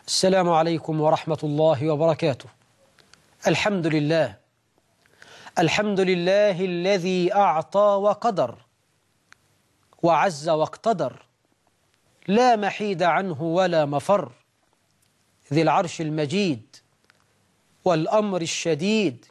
السلام عليكم ورحمة الله وبركاته الحمد لله الحمد لله الذي أعطى وقدر وعز واقتدر لا محيد عنه ولا مفر ذي العرش المجيد والأمر الشديد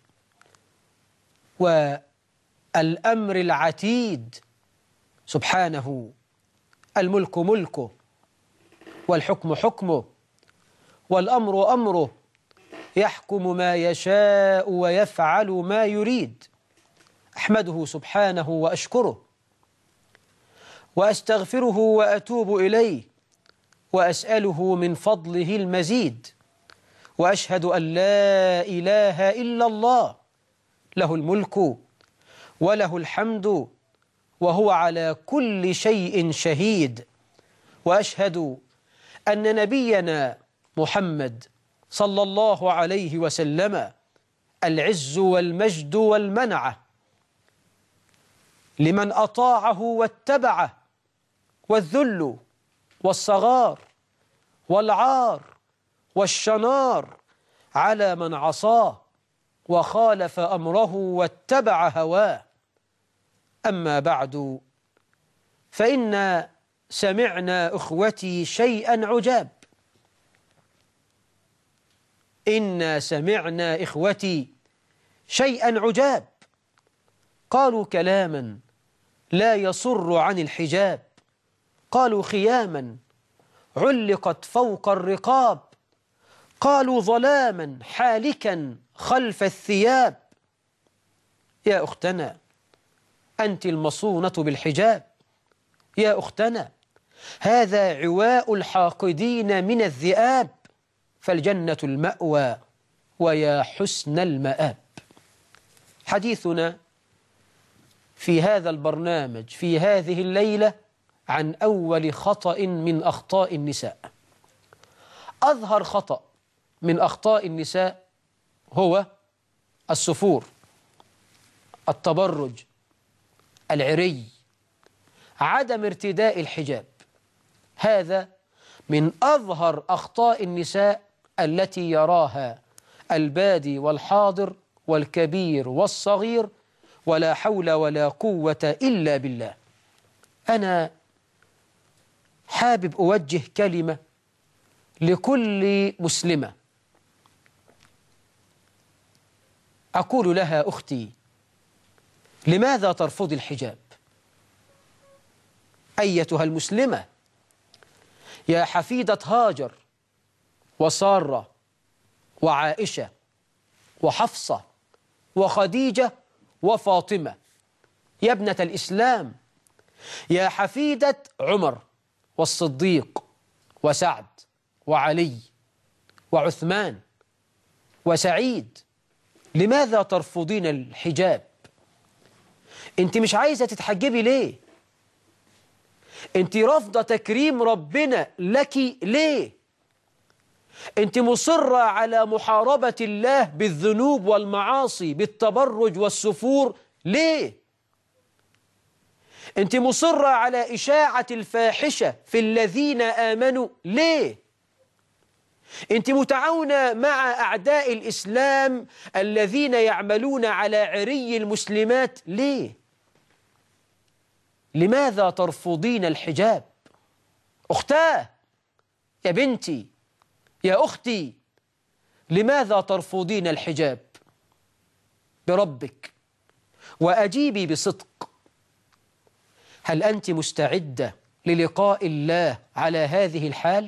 والأمر العتيد سبحانه الملك ملكه والحكم حكمه والأمر أمره يحكم ما يشاء ويفعل ما يريد أحمده سبحانه وأشكره وأستغفره وأتوب إليه وأسأله من فضله المزيد وأشهد أن لا إله إلا الله له الملك وله الحمد وهو على كل شيء شهيد وأشهد أن نبينا محمد صلى الله عليه وسلم العز والمجد والمنعة لمن أطاعه واتبعه والذل والصغار والعار والشنار على من عصاه وخالف أمره واتبع هواه أما بعد فإن سمعنا أخوتي شيئا عجاب إنا سمعنا إخوتي شيئا عجاب قالوا كلاما لا يصر عن الحجاب قالوا خياما علقت فوق الرقاب قالوا ظلاما حالكا خلف الثياب يا أختنا أنت المصونة بالحجاب يا أختنا هذا عواء الحاقدين من الذئاب فالجنة المأوى ويا حسن المآب حديثنا في هذا البرنامج في هذه الليلة عن أول خطأ من أخطاء النساء أظهر خطأ من أخطاء النساء هو السفور التبرج العري عدم ارتداء الحجاب هذا من أظهر أخطاء النساء التي يراها البادي والحاضر والكبير والصغير ولا حول ولا قوة إلا بالله أنا حابب أوجه كلمة لكل مسلمة أقول لها أختي لماذا ترفض الحجاب أيتها المسلمة يا حفيدة هاجر وسارة وعائشة وحفصة وخديجة وفاطمة يا ابنة الإسلام يا حفيدة عمر والصديق وسعد وعلي وعثمان وسعيد لماذا ترفضين الحجاب انت مش عايزة تتحجبي ليه انت رافضة تكريم ربنا لك ليه انت مصرة على محاربة الله بالذنوب والمعاصي بالتبرج والسفور ليه انت مصرة على إشاعة الفاحشة في الذين آمنوا ليه انت متعاونة مع أعداء الإسلام الذين يعملون على عري المسلمات ليه لماذا ترفضين الحجاب أختاه يا بنتي يا أختي لماذا ترفضين الحجاب بربك وأجيبي بصدق هل أنت مستعدة للقاء الله على هذه الحال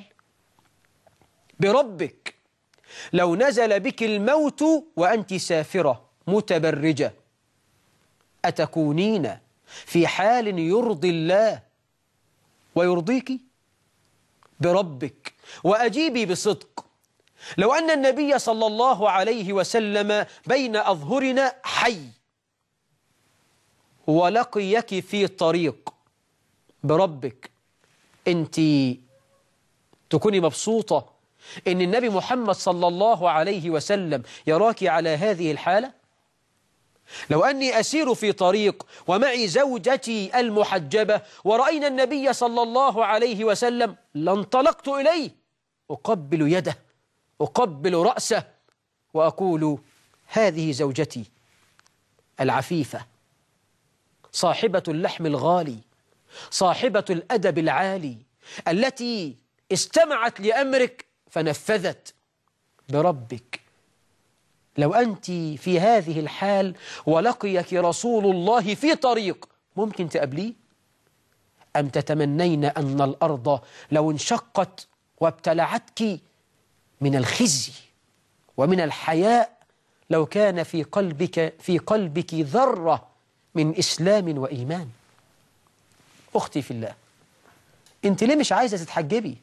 بربك لو نزل بك الموت وأنت سافرة متبرجة أتكونين في حال يرضي الله ويرضيك بربك وأجيبي بصدق لو أن النبي صلى الله عليه وسلم بين أظهرنا حي ولقيك في طريق بربك أنت تكوني مبسوطة إن النبي محمد صلى الله عليه وسلم يراك على هذه الحالة لو أني أسير في طريق ومعي زوجتي المحجبة ورأينا النبي صلى الله عليه وسلم لانطلقت إليه أقبل يده أقبل رأسه وأقول هذه زوجتي العفيفة صاحبة اللحم الغالي صاحبة الأدب العالي التي استمعت لأمرك فنفذت بربك لو أنت في هذه الحال ولقيك رسول الله في طريق ممكن تقابليه أم تتمنين أن الأرض لو انشقت وابتلعتك من الخزي ومن الحياء لو كان في قلبك في قلبك ذرة من إسلام وإيمان أختي في الله أنت ليه مش عايزة تتحجبي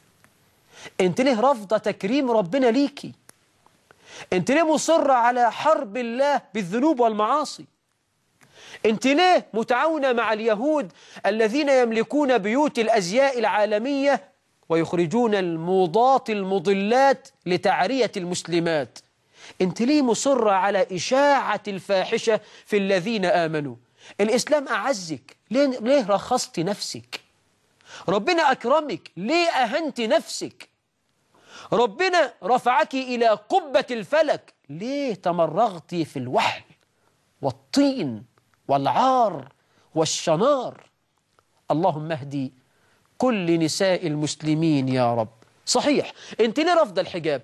أنت ليه رافضة تكريم ربنا ليكي أنت ليه مصرة على حرب الله بالذنوب والمعاصي أنت ليه متعاونة مع اليهود الذين يملكون بيوت الأزياء العالمية ويخرجون الموضات المضلات لتعرية المسلمات أنت ليه مصرة على إشاعة الفاحشة في الذين آمنوا الإسلام أعزك ليه, ليه رخصت نفسك ربنا أكرمك ليه أهنت نفسك ربنا رفعك إلى قبة الفلك ليه تمرغت في الوحل والطين والعار والشنار اللهم اهدي كل نساء المسلمين يا رب صحيح انت ليه رفض الحجاب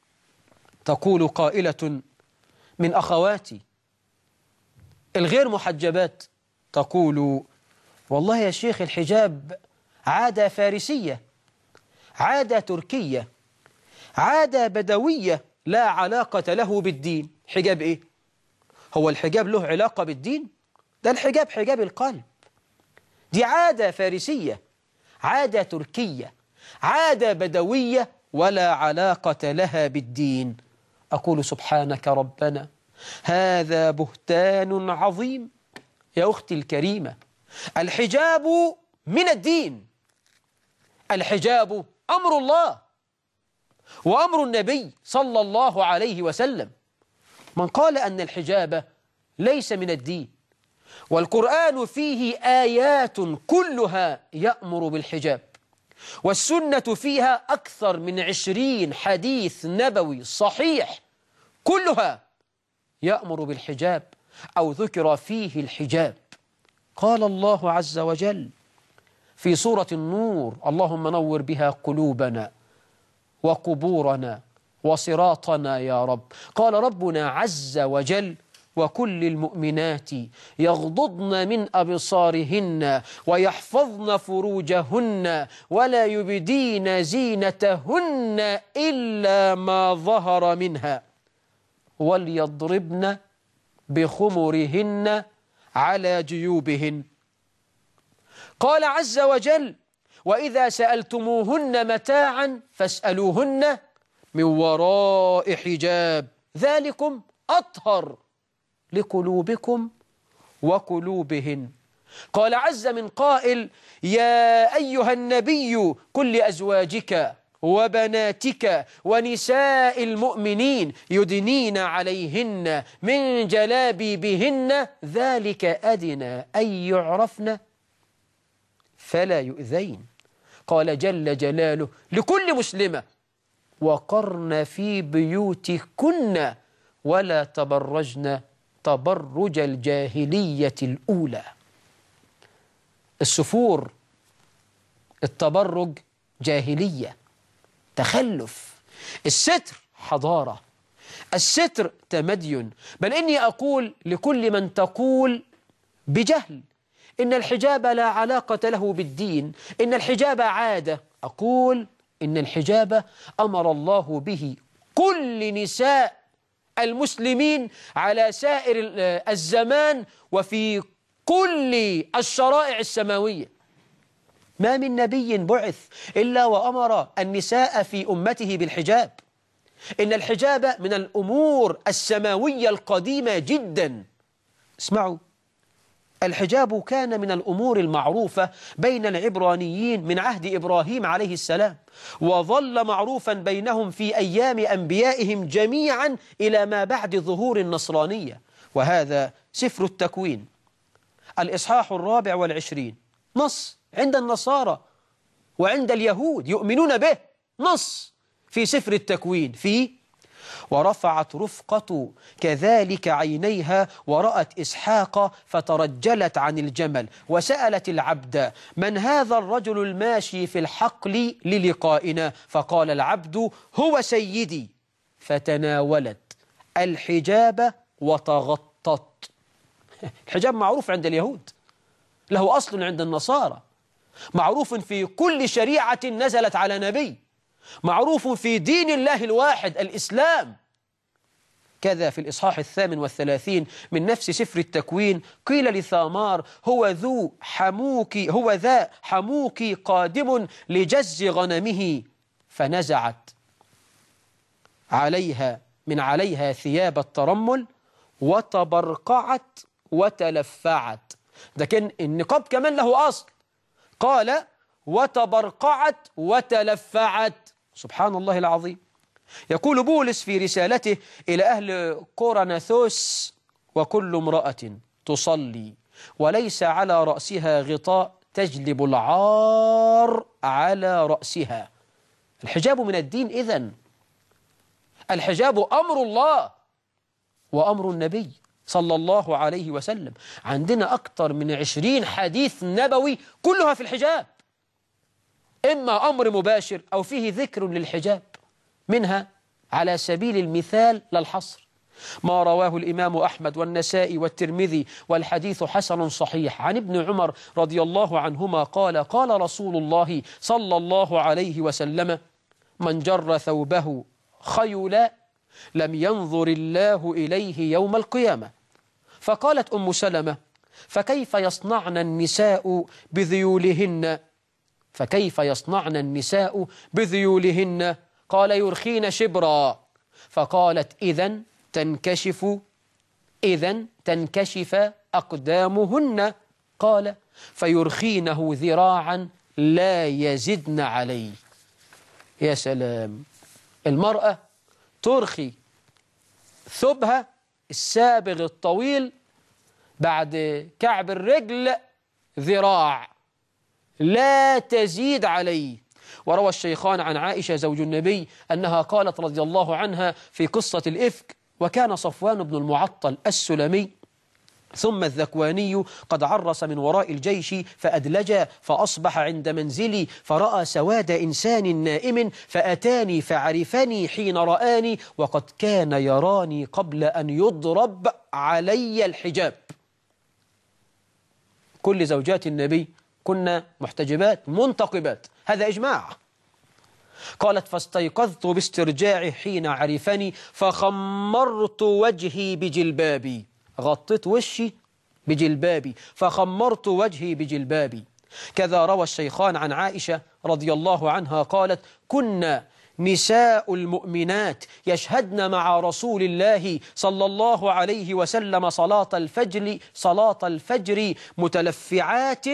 تقول قائلة من أخواتي الغير محجبات تقول والله يا شيخ الحجاب عادة فارسية عادة تركية عادة بدوية لا علاقة له بالدين حجاب إيه؟ هو الحجاب له علاقة بالدين؟ ده الحجاب حجاب القلب دي عادة فارسية عادة تركية عادة بدوية ولا علاقة لها بالدين أقول سبحانك ربنا هذا بهتان عظيم يا أختي الكريمة الحجاب من الدين الحجاب أمر الله وأمر النبي صلى الله عليه وسلم من قال أن الحجاب ليس من الدين والقرآن فيه آيات كلها يأمر بالحجاب والسنة فيها أكثر من عشرين حديث نبوي صحيح كلها يأمر بالحجاب أو ذكر فيه الحجاب قال الله عز وجل في سورة النور اللهم نور بها قلوبنا وقبورنا وصراطنا يا رب قال ربنا عز وجل وكل المؤمنات يغضضن من أبصارهن ويحفظن فروجهن ولا يبدين زينتهن إلا ما ظهر منها وليضربن بخمرهن على جيوبهن قال عز وجل وإذا سألتموهن متاعا فاسألوهن من وراء حجاب ذلكم أطهر لقلوبكم وقلوبهن قال عز من قائل يا أيها النبي كل أزواجك وبناتك ونساء المؤمنين يدنين عليهن من جلابيبهن ذلك أدنى أن يعرفن فلا يؤذين قال جل جلاله لكل مسلمة وقرن في بيوتكن ولا تبرجن تبرج الجاهلية الأولى السفور التبرج جاهلية تخلف الستر حضارة الستر تمدين بل إني أقول لكل من تقول بجهل إن الحجاب لا علاقة له بالدين إن الحجاب عادة أقول إن الحجاب أمر الله به كل نساء المسلمين على سائر الزمان وفي كل الشرائع السماوية ما من نبي بعث إلا وأمر النساء في أمته بالحجاب إن الحجاب من الأمور السماوية القديمة جدا اسمعوا الحجاب كان من الأمور المعروفة بين العبرانيين من عهد إبراهيم عليه السلام وظل معروفا بينهم في أيام أنبيائهم جميعا إلى ما بعد ظهور النصرانية وهذا سفر التكوين الإصحاح الرابع والعشرين نص عند النصارى وعند اليهود يؤمنون به نص في سفر التكوين في ورفعت رفقة كذلك عينيها ورأت إسحاق فترجلت عن الجمل وسألت العبد من هذا الرجل الماشي في الحقل للقائنا فقال العبد هو سيدي فتناولت الحجاب وتغطت الحجاب معروف عند اليهود له أصل عند النصارى معروف في كل شريعة نزلت على نبي معروف في دين الله الواحد الإسلام كذا في الإصحاح الثامن والثلاثين من نفس سفر التكوين قيل لثامار هو ذو حموك هو ذا حموك قادم لجز غنمه فنزعت عليها من عليها ثياب الترمل وتبرقعت وتلفعت ده كان النقاب كمان له أصل قال وتبرقعت وتلفعت سبحان الله العظيم يقول بولس في رسالته إلى أهل قرناثوس وكل امرأة تصلي وليس على رأسها غطاء تجلب العار على رأسها الحجاب من الدين إذن الحجاب أمر الله وأمر النبي صلى الله عليه وسلم عندنا أكثر من عشرين حديث نبوي كلها في الحجاب إما أمر مباشر أو فيه ذكر للحجاب منها على سبيل المثال للحصر ما رواه الإمام أحمد والنسائي والترمذي والحديث حسن صحيح عن ابن عمر رضي الله عنهما قال قال رسول الله صلى الله عليه وسلم من جر ثوبه خيلا لم ينظر الله إليه يوم القيامة فقالت أم سلمة فكيف يصنعن النساء بذيولهن فكيف يصنعن النساء بذيولهن قال يرخين شبرا فقالت إذا تنكشف إذا تنكشف أقدامهن قال فيرخينه ذراعا لا يزدن عليه يا سلام المرأة ترخي ثوبها السابغ الطويل بعد كعب الرجل ذراع لا تزيد عليه وروى الشيخان عن عائشة زوج النبي أنها قالت رضي الله عنها في قصة الإفك وكان صفوان بن المعطل السلمي ثم الذكواني قد عرس من وراء الجيش فأدلج فأصبح عند منزلي فرأى سواد إنسان نائم فأتاني فعرفني حين رآني وقد كان يراني قبل أن يضرب علي الحجاب كل زوجات النبي كنا محتجبات منتقبات هذا إجماع قالت فاستيقظت باسترجاعه حين عرفني فخمرت وجهي بجلبابي غطيت وشي بجلبابي فخمرت وجهي بجلبابي كذا روى الشيخان عن عائشة رضي الله عنها قالت كنا نساء المؤمنات يشهدن مع رسول الله صلى الله عليه وسلم صلاة الفجر صلاة الفجر متلفعات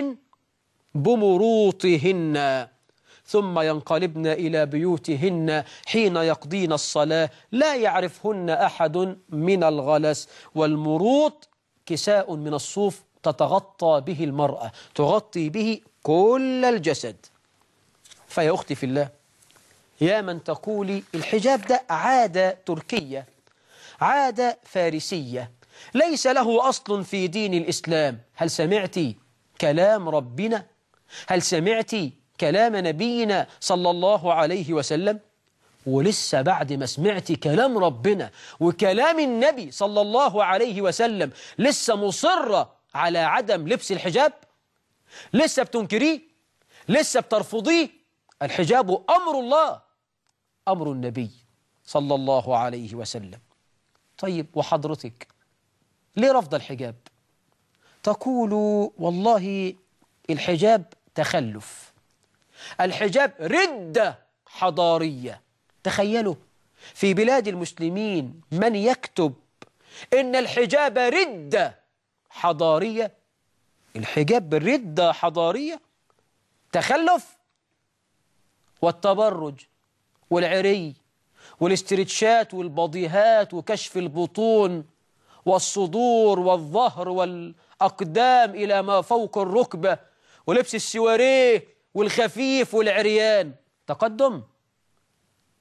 بمروطهن ثم ينقلبن إلى بيوتهن حين يقضين الصلاة لا يعرفهن أحد من الغلس والمروط كساء من الصوف تتغطى به المرأة تغطي به كل الجسد فيا أختي في الله يا من تقولي الحجاب ده عادة تركية عادة فارسية ليس له أصل في دين الإسلام هل سمعتي كلام ربنا هل سمعتي كلام نبينا صلى الله عليه وسلم ولسه بعد ما سمعتي كلام ربنا وكلام النبي صلى الله عليه وسلم لسه مصرة على عدم لبس الحجاب لسه بتنكريه لسه بترفضيه الحجاب أمر الله أمر النبي صلى الله عليه وسلم طيب وحضرتك ليه رفض الحجاب تقول والله الحجاب تخلف الحجاب ردة حضارية تخيلوا في بلاد المسلمين من يكتب إن الحجاب ردة حضارية الحجاب ردة حضارية تخلف والتبرج والعري والاسترتشات والبضيهات وكشف البطون والصدور والظهر والأقدام إلى ما فوق الركبة ولبس السواريه والخفيف والعريان تقدم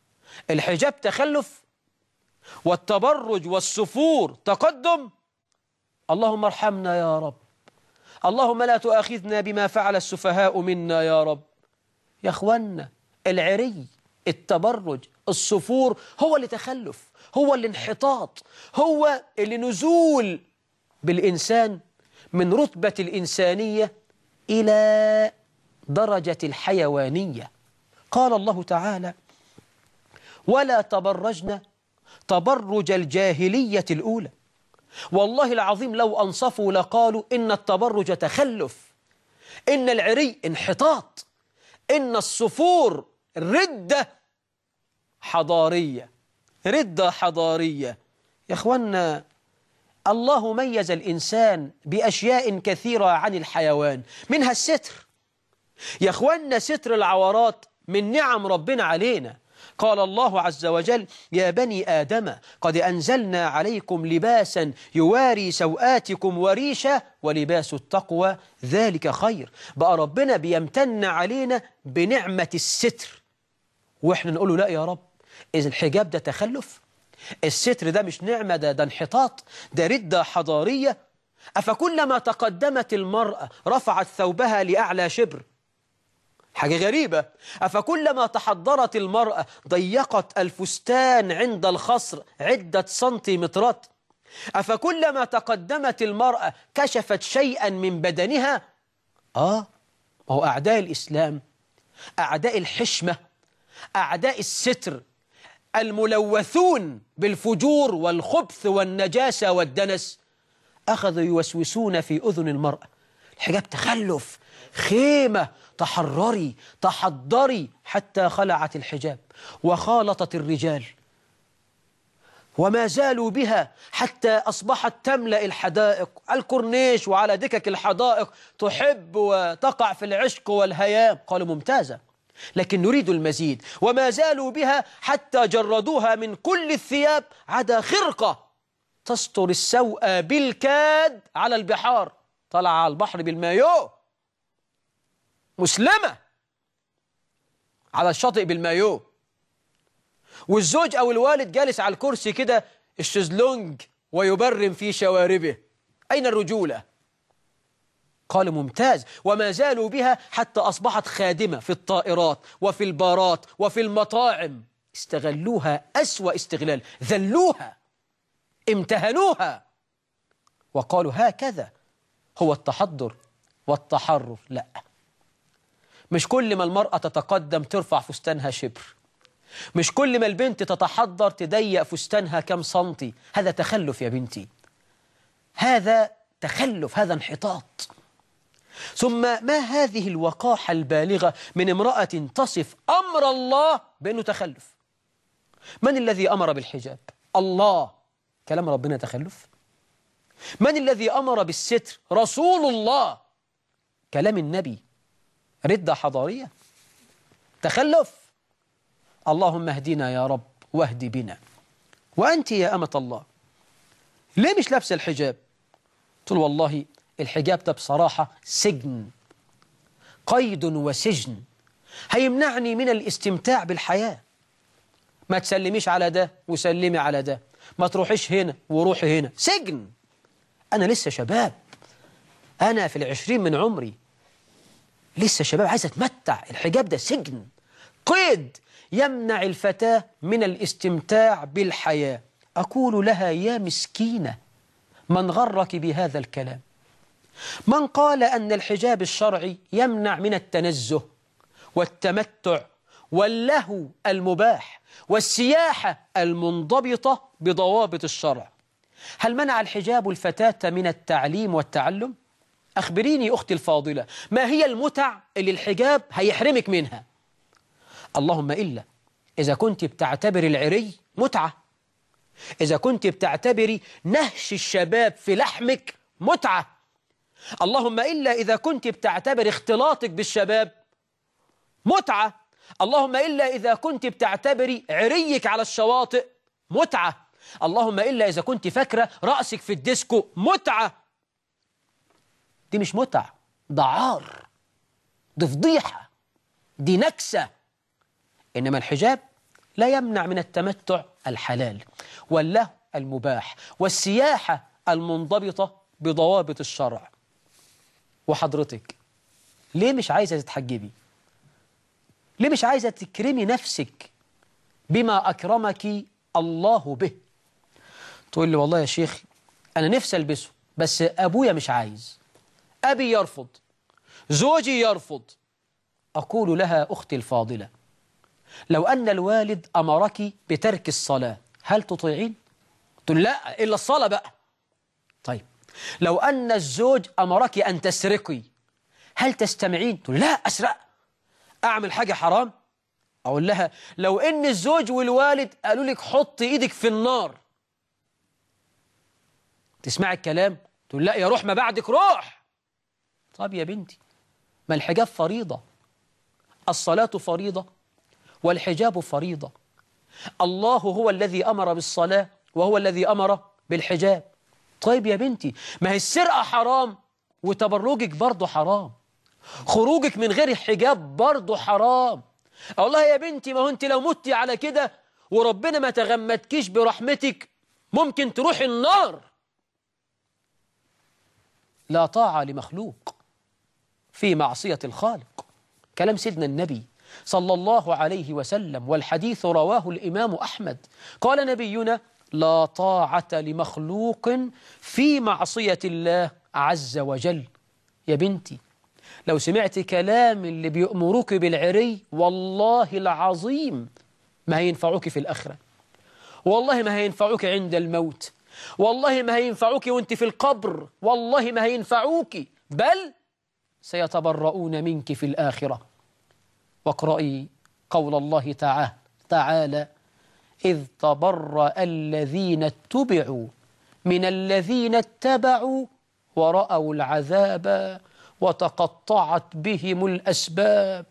الحجاب تخلف والتبرج والسفور تقدم اللهم ارحمنا يا رب اللهم لا تؤاخذنا بما فعل السفهاء منا يا رب يا اخوانا العري التبرج السفور هو اللي تخلف هو الانحطاط هو اللي نزول بالإنسان من رتبة الإنسانية إلى درجة الحيوانية قال الله تعالى ولا تبرجن تبرج الجاهلية الأولى والله العظيم لو أنصفوا لقالوا إن التبرج تخلف إن العري انحطاط إن الصفور ردة حضارية ردة حضارية يا أخوانا الله ميز الإنسان بأشياء كثيرة عن الحيوان منها الستر يا أخوانا ستر العورات من نعم ربنا علينا قال الله عز وجل يا بني آدم قد أنزلنا عليكم لباسا يواري سوآتكم وريشة ولباس التقوى ذلك خير بقى ربنا بيمتن علينا بنعمة الستر وإحنا نقول له لا يا رب إذا الحجاب ده تخلف الستر ده مش نعمة ده, ده انحطاط ده ردة حضارية أفكلما تقدمت المرأة رفعت ثوبها لأعلى شبر حاجة غريبة أفكلما تحضرت المرأة ضيقت الفستان عند الخصر عدة سنتيمترات أفكلما تقدمت المرأة كشفت شيئا من بدنها آه هو أعداء الإسلام أعداء الحشمة أعداء الستر الملوثون بالفجور والخبث والنجاسة والدنس أخذوا يوسوسون في أذن المرأة الحجاب تخلف خيمة تحرري تحضري حتى خلعت الحجاب وخالطت الرجال وما زالوا بها حتى أصبحت تملأ الحدائق الكورنيش وعلى دكك الحدائق تحب وتقع في العشق والهيام قالوا ممتازة لكن نريد المزيد وما زالوا بها حتى جردوها من كل الثياب عدا خرقة تستر السوء بالكاد على البحار طلع على البحر بالمايو مسلمة على الشاطئ بالمايو والزوج أو الوالد جالس على الكرسي كده الشزلونج ويبرم في شواربه أين الرجولة؟ قال ممتاز وما زالوا بها حتى أصبحت خادمة في الطائرات وفي البارات وفي المطاعم استغلوها أسوأ استغلال ذلوها امتهنوها وقالوا هكذا هو التحضر والتحرر لا مش كل ما المرأة تتقدم ترفع فستانها شبر مش كل ما البنت تتحضر تضيق فستانها كم سنتي هذا تخلف يا بنتي هذا تخلف هذا انحطاط ثم ما هذه الوقاحة البالغة من امرأة تصف أمر الله بأنه تخلف من الذي أمر بالحجاب الله كلام ربنا تخلف من الذي أمر بالستر رسول الله كلام النبي ردة حضارية تخلف اللهم اهدنا يا رب واهد بنا وأنت يا أمة الله ليه مش لابسه الحجاب قلت له والله الحجاب ده بصراحة سجن قيد وسجن هيمنعني من الاستمتاع بالحياة ما تسلميش على ده وسلمي على ده ما تروحيش هنا وروحي هنا سجن أنا لسه شباب أنا في العشرين من عمري لسه شباب عايز أتمتع الحجاب ده سجن قيد يمنع الفتاة من الاستمتاع بالحياة أقول لها يا مسكينة من غرك بهذا الكلام من قال أن الحجاب الشرعي يمنع من التنزه والتمتع واللهو المباح والسياحة المنضبطة بضوابط الشرع هل منع الحجاب الفتاة من التعليم والتعلم؟ أخبريني أختي الفاضلة ما هي المتع اللي الحجاب هيحرمك منها؟ اللهم إلا إذا كنت بتعتبر العري متعة إذا كنت بتعتبري نهش الشباب في لحمك متعة اللهم إلا إذا كنت بتعتبر اختلاطك بالشباب متعة اللهم إلا إذا كنت بتعتبري عريك على الشواطئ متعة اللهم إلا إذا كنت فاكرة رأسك في الديسكو متعة دي مش متعة ده عار دي فضيحة دي نكسة إنما الحجاب لا يمنع من التمتع الحلال والله المباح والسياحة المنضبطة بضوابط الشرع وحضرتك ليه مش عايزة تتحجبي ليه مش عايزة تكرمي نفسك بما أكرمك الله به تقول لي والله يا شيخ أنا نفسي ألبسه بس أبويا مش عايز أبي يرفض زوجي يرفض أقول لها أختي الفاضلة لو أن الوالد أمرك بترك الصلاة هل تطيعين؟ تقول لا إلا الصلاة بقى طيب لو أن الزوج أمرك أن تسرقي هل تستمعين؟ تقول لا أسرق أعمل حاجة حرام؟ أقول لها لو أن الزوج والوالد قالوا لك حط إيدك في النار تسمع الكلام؟ تقول لا يا روح ما بعدك روح طب يا بنتي ما الحجاب فريضة الصلاة فريضة والحجاب فريضة الله هو الذي أمر بالصلاة وهو الذي أمر بالحجاب طيب يا بنتي ما هي السرقة حرام وتبرجك برضه حرام خروجك من غير حجاب برضه حرام والله يا بنتي ما هو انت لو متي على كده وربنا ما تغمدكيش برحمتك ممكن تروح النار لا طاعة لمخلوق في معصية الخالق كلام سيدنا النبي صلى الله عليه وسلم والحديث رواه الإمام أحمد قال نبينا لا طاعة لمخلوق في معصية الله عز وجل يا بنتي لو سمعت كلام اللي بيأمروك بالعري والله العظيم ما هينفعوك في الآخرة والله ما هينفعوك عند الموت والله ما هينفعوك وانت في القبر والله ما هينفعوك بل سيتبرؤون منك في الآخرة واقرأي قول الله تعالى تعالى إذ تبرأ الذين اتبعوا من الذين اتبعوا ورأوا العذاب وتقطعت بهم الأسباب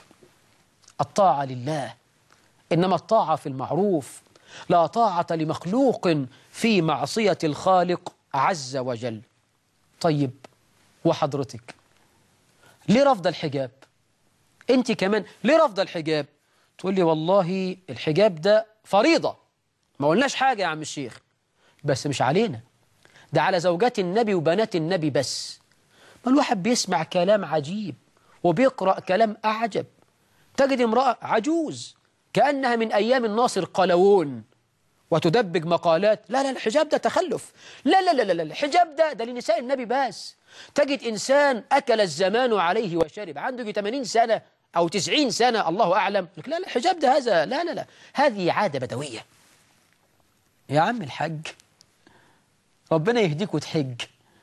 الطاعة لله إنما الطاعة في المعروف لا طاعة لمخلوق في معصية الخالق عز وجل طيب وحضرتك ليه رفض الحجاب انت كمان ليه رفض الحجاب تقول لي والله الحجاب ده فريضة ما قلناش حاجة يا عم الشيخ بس مش علينا ده على زوجات النبي وبنات النبي بس ما الواحد بيسمع كلام عجيب وبيقرأ كلام أعجب تجد امرأة عجوز كأنها من أيام الناصر قلوون وتدبج مقالات لا لا الحجاب ده تخلف لا لا لا لا الحجاب ده ده لنساء النبي بس تجد إنسان أكل الزمان عليه وشرب عنده 80 سنة أو 90 سنة الله أعلم لا لا الحجاب ده هذا لا لا لا هذه عادة بدوية يا عم الحج ربنا يهديك وتحج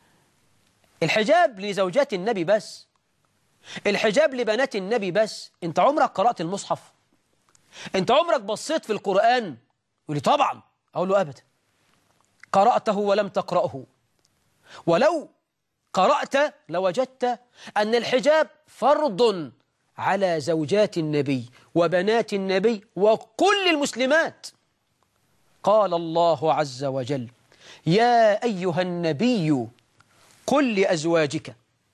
الحجاب لزوجات النبي بس الحجاب لبنات النبي بس انت عمرك قرأت المصحف انت عمرك بصيت في القرآن يقول لي طبعا أقول له أبدا قرأته ولم تقرأه ولو قرأت لوجدت أن الحجاب فرض على زوجات النبي وبنات النبي وكل المسلمات قال الله عز وجل يا أيها النبي قل لأزواجك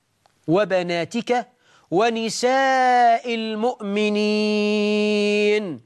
وبناتك ونساء المؤمنين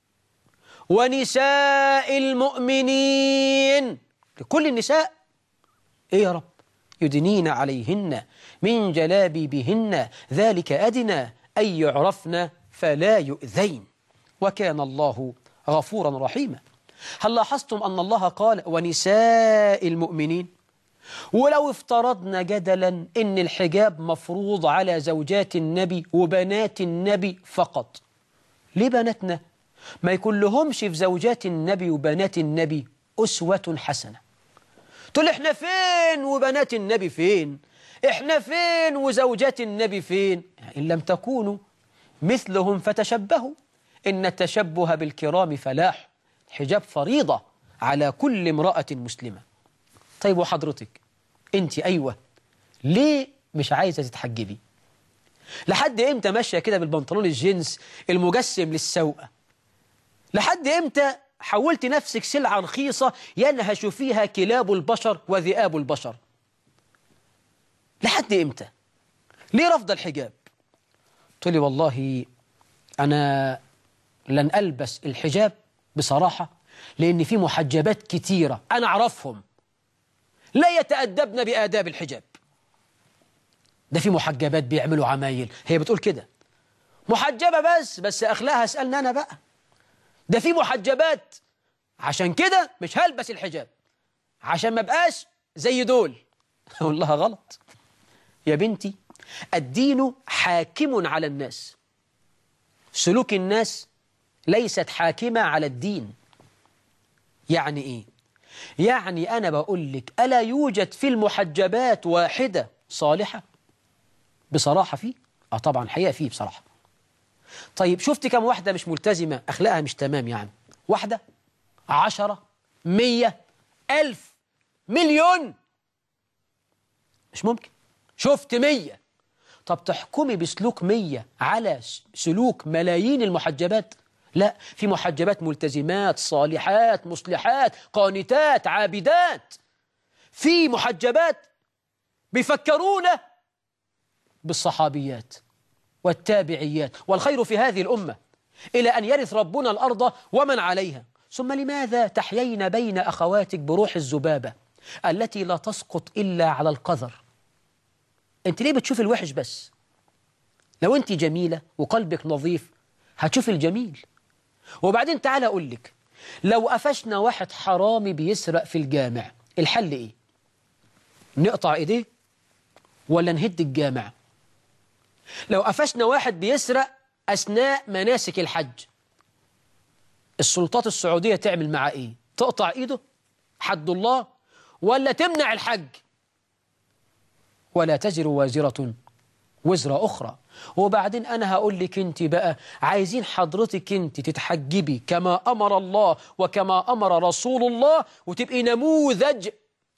ونساء المؤمنين لكل النساء إيه يا رب يدنين عليهن من جلابيبهن ذلك أدنى أن يعرفن فلا يؤذين وكان الله غفورا رحيما هل لاحظتم أن الله قال ونساء المؤمنين ولو افترضنا جدلا أن الحجاب مفروض على زوجات النبي وبنات النبي فقط ليه بناتنا ما يكون لهمش في زوجات النبي وبنات النبي أسوة حسنة تقول احنا فين وبنات النبي فين احنا فين وزوجات النبي فين إن لم تكونوا مثلهم فتشبهوا إن التشبه بالكرام فلاح الحجاب فريضة على كل امرأة مسلمة طيب وحضرتك انت أيوة ليه مش عايزة تتحجبي لحد امتى ماشية كده بالبنطلون الجينز المجسم للسوقة لحد امتى حولت نفسك سلعة رخيصة ينهش فيها كلاب البشر وذئاب البشر لحد امتى ليه رفض الحجاب تقول لي والله أنا لن ألبس الحجاب بصراحة لأن في محجبات كتيرة أنا أعرفهم لا يتأدبن بآداب الحجاب ده في محجبات بيعملوا عمايل هي بتقول كده محجبة بس بس أخلاقها اسألنا أنا بقى ده في محجبات عشان كده مش هلبس الحجاب عشان ما بقاش زي دول أقول لها غلط يا بنتي الدين حاكم على الناس سلوك الناس ليست حاكمة على الدين يعني إيه؟ يعني أنا بقول لك ألا يوجد في المحجبات واحدة صالحة بصراحة فيه؟ آه طبعا حقيقة فيه بصراحة طيب شفت كم واحدة مش ملتزمة أخلاقها مش تمام يعني واحدة عشرة مية ألف مليون مش ممكن شفت مية طب تحكمي بسلوك مية على سلوك ملايين المحجبات لا في محجبات ملتزمات صالحات مصلحات قانتات عابدات في محجبات بيفكرون بالصحابيات والتابعيات والخير في هذه الأمة إلى أن يرث ربنا الأرض ومن عليها ثم لماذا تحيين بين أخواتك بروح الذبابة التي لا تسقط إلا على القذر أنت ليه بتشوف الوحش بس لو أنت جميلة وقلبك نظيف هتشوف الجميل وبعدين تعالى أقول لك لو قفشنا واحد حرامي بيسرق في الجامع الحل إيه نقطع إيديه ولا نهد الجامع لو قفشنا واحد بيسرق أثناء مناسك الحج السلطات السعودية تعمل معاه إيه تقطع إيده حد الله ولا تمنع الحج ولا تزر وازرة وزر أخرى وبعدين أنا هقول لك أنت بقى عايزين حضرتك أنت تتحجبي كما أمر الله وكما أمر رسول الله وتبقي نموذج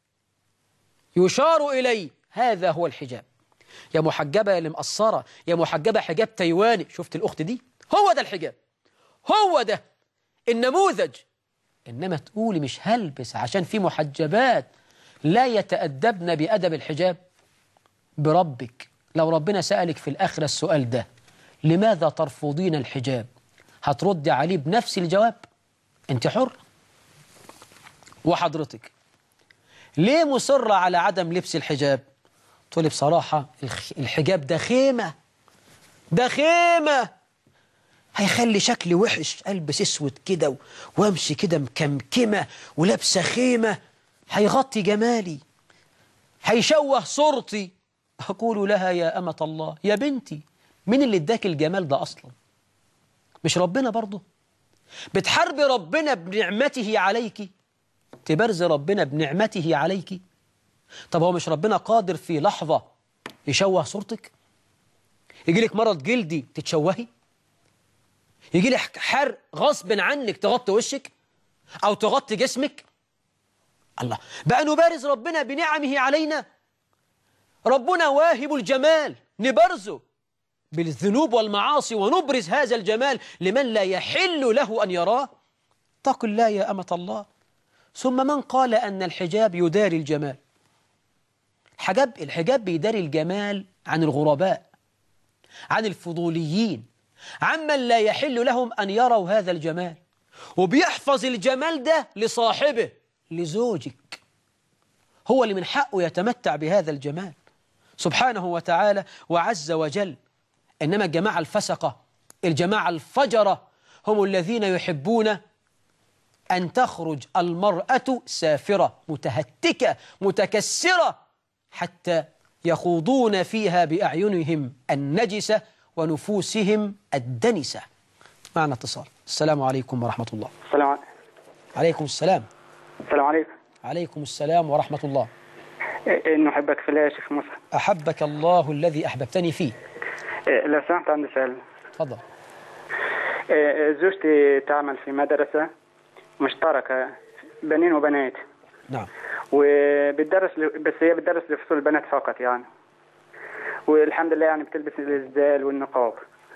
يشار إليه هذا هو الحجاب يا محجبة يا اللي مقصرة يا محجبة حجاب تايواني شفت الأخت دي هو ده الحجاب هو ده النموذج إنما تقولي مش هلبس عشان في محجبات لا يتأدبن بأدب الحجاب بربك لو ربنا سألك في الآخرة السؤال ده لماذا ترفضين الحجاب هترد عليه بنفس الجواب انت حر وحضرتك ليه مصرة على عدم لبس الحجاب تقولي بصراحة الحجاب ده خيمة ده خيمة هيخلي شكلي وحش ألبس اسود كده وامشي كده مكمكمة ولابسة خيمة هيغطي جمالي هيشوه صورتي أقول لها يا أمة الله يا بنتي مين اللي اداك الجمال ده أصلا مش ربنا برضه بتحاربي ربنا بنعمته عليك تبرز ربنا بنعمته عليك طب هو مش ربنا قادر في لحظة يشوه صورتك يجي لك مرض جلدي تتشوهي يجي لك حرق غصب عنك تغطي وشك أو تغطي جسمك الله بقى نبارز ربنا بنعمه علينا ربنا واهب الجمال نبرزه بالذنوب والمعاصي ونبرز هذا الجمال لمن لا يحل له أن يراه اتق الله يا أمة الله ثم من قال أن الحجاب يداري الجمال الحجاب, الحجاب بيداري الجمال عن الغرباء عن الفضوليين عمن لا يحل لهم أن يروا هذا الجمال وبيحفظ الجمال ده لصاحبه لزوجك هو اللي من حقه يتمتع بهذا الجمال سبحانه وتعالى وعز وجل إنما الجماعة الفسقة الجماعة الفجرة هم الذين يحبون أن تخرج المرأة سافرة متهتكة متكسرة حتى يخوضون فيها بأعينهم النجسة ونفوسهم الدنسة معنا اتصال السلام عليكم ورحمة الله السلام عليكم عليكم السلام السلام عليكم عليكم السلام ورحمة الله إيه، إنه أحبك في الله يا شيخ موسى أحبك الله الذي أحببتني فيه إيه، لو سمحت عندي سؤال تفضل إيه، زوجتي تعمل في مدرسة مشتركة بنين وبنات نعم وبتدرس ل- بس هي بتدرس لفصول البنات فقط يعني والحمد لله يعني بتلبس الإسدال والنقاب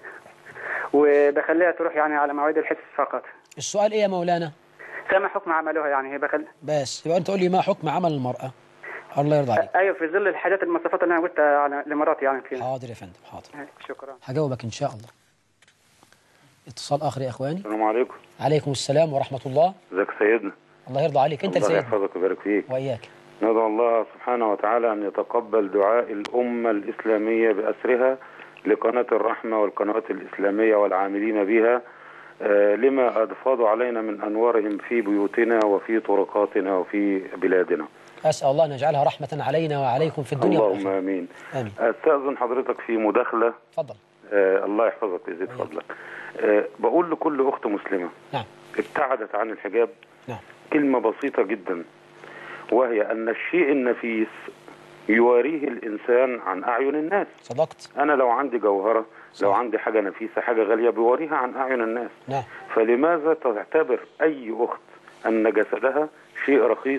وبخليها تروح يعني على مواعيد الحصص فقط السؤال إيه يا مولانا سامع حكم عملوها يعني هي بخل بس يبقى أنت قول لي ما حكم عمل المرأة الله يرضى عليك ايوه في ظل الحاجات المواصفات اللي انا قلتها على لمراتي يعني فيها حاضر يا فندم حاضر شكرا هجاوبك إن شاء الله اتصال آخر يا إخواني السلام عليكم عليكم السلام ورحمة الله ازيك سيدنا الله يرضى عليك أنت الله لسيدنا يحفظك ويبارك فيك وإياك ندعو الله سبحانه وتعالى أن يتقبل دعاء الأمة الإسلامية بأسرها لقناة الرحمة والقنوات الإسلامية والعاملين بها آه، لما أفاضوا علينا من أنوارهم في بيوتنا وفي طرقاتنا وفي بلادنا أسأل الله أن يجعلها رحمة علينا وعليكم في الدنيا اللهم والآخرة آمين آمين أستأذن حضرتك في مداخلة تفضل آه، الله يحفظك ويزيد فضلك آه، بقول لكل أخت مسلمة نعم ابتعدت عن الحجاب نعم كلمة بسيطة جدا وهي أن الشيء النفيس يواريه الإنسان عن أعين الناس صدقت أنا لو عندي جوهرة لو صح. عندي حاجة نفيسة حاجة غالية بيوريها عن أعين الناس نعم فلماذا تعتبر أي أخت أن جسدها شيء رخيص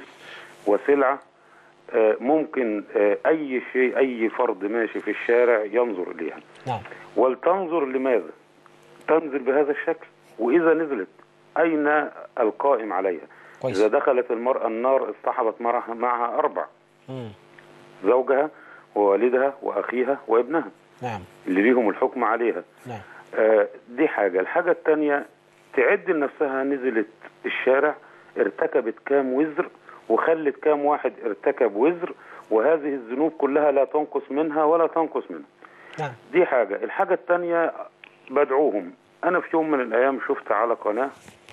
وسلعة آه، ممكن آه، أي شيء أي فرد ماشي في الشارع ينظر إليها نعم ولتنظر لماذا تنزل بهذا الشكل وإذا نزلت أين القائم عليها كويس. إذا دخلت المرأة النار اصطحبت معها, معها أربع مم. زوجها ووالدها وأخيها وابنها نعم اللي ليهم الحكم عليها نعم آه، دي حاجة الحاجة التانية تعد لنفسها نزلت الشارع ارتكبت كام وزر وخلت كام واحد ارتكب وزر وهذه الذنوب كلها لا تنقص منها ولا تنقص منها نعم دي حاجة الحاجة التانية بدعوهم أنا في يوم من الأيام شفت على قناة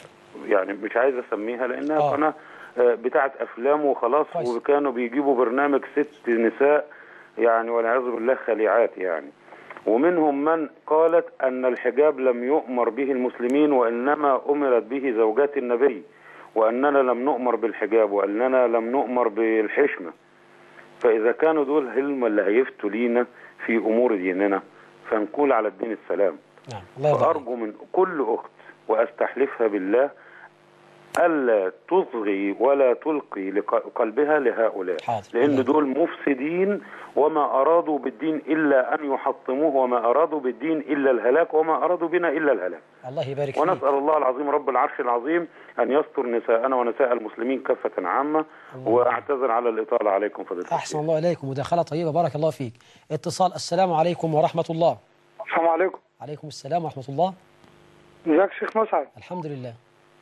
يعني مش عايز أسميها لأنها آه. قناة آه، بتاعت أفلام وخلاص كويس. وكانوا بيجيبوا برنامج ست نساء يعني والعياذ بالله خليعات يعني ومنهم من قالت أن الحجاب لم يؤمر به المسلمين وإنما أمرت به زوجات النبي وأننا لم نؤمر بالحجاب وأننا لم نؤمر بالحشمة فإذا كانوا دول هم اللي هيفتوا لينا في أمور ديننا فنقول على الدين السلام نعم الله يرضى عليك. فأرجو من كل أخت وأستحلفها بالله ألا تصغي ولا تلقي لق- قلبها لهؤلاء حاضر. لأن دول مفسدين وما أرادوا بالدين إلا أن يحطموه وما أرادوا بالدين إلا الهلاك وما أرادوا بنا إلا الهلاك الله يبارك فيك ونسأل الله العظيم رب العرش العظيم أن يستر نساءنا ونساء المسلمين كافة عامة وأعتذر على الإطالة عليكم فضيلة أحسن الشيخ. الله إليكم مداخلة طيبة بارك الله فيك اتصال السلام عليكم ورحمة الله السلام عليكم عليكم السلام ورحمة الله ازيك يا شيخ مسعد الحمد لله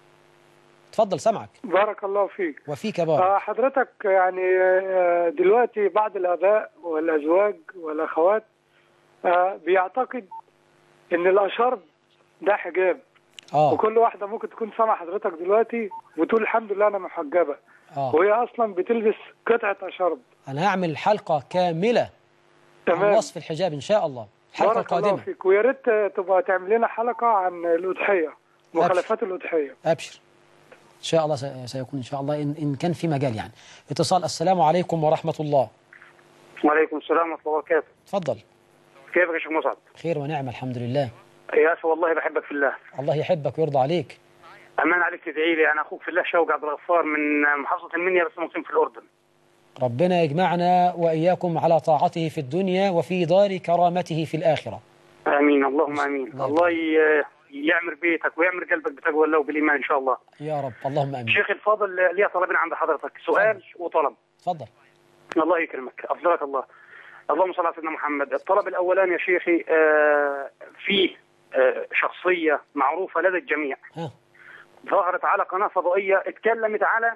تفضل سمعك بارك الله فيك وفيك بارك آه، حضرتك يعني آه، دلوقتي بعض الآباء والأزواج والأخوات آه، بيعتقد إن الأشرب ده حجاب آه وكل واحدة ممكن تكون سامعة حضرتك دلوقتي وتقول الحمد لله أنا محجبة آه وهي أصلا بتلبس قطعة أشرب أنا هعمل حلقة كاملة عن تمام وصف الحجاب إن شاء الله الحلقة بارك الله القادمة فيك ويا ريت آه، تبقى تعمل لنا حلقة عن الأضحية مخالفات الأضحية أبشر إن شاء الله سي- سيكون إن شاء الله إن, إن كان في مجال يعني اتصال السلام عليكم ورحمة الله وعليكم السلام ورحمة الله وبركاته تفضل كيفك يا شيخ مسعد؟ خير ونعمة الحمد لله يا أخي والله بحبك في الله الله يحبك ويرضى عليك أمان عليك تدعي لي أنا أخوك في الله شوقي عبد الغفار من محافظة المنيا بس مقيم في الأردن ربنا يجمعنا وإياكم على طاعته في الدنيا وفي دار كرامته في الآخرة آمين اللهم آمين الله الله ي- يعمر بيتك ويعمر قلبك بتقوى الله وبالإيمان إن شاء الله يا رب اللهم أمين شيخ الفاضل لي طلبين عند حضرتك سؤال وطلب تفضل الله يكرمك أفضلك الله اللهم صل على سيدنا محمد الطلب الأولاني يا شيخي آه، فيه آه، شخصية معروفة لدى الجميع ها ظهرت على قناة فضائية اتكلمت على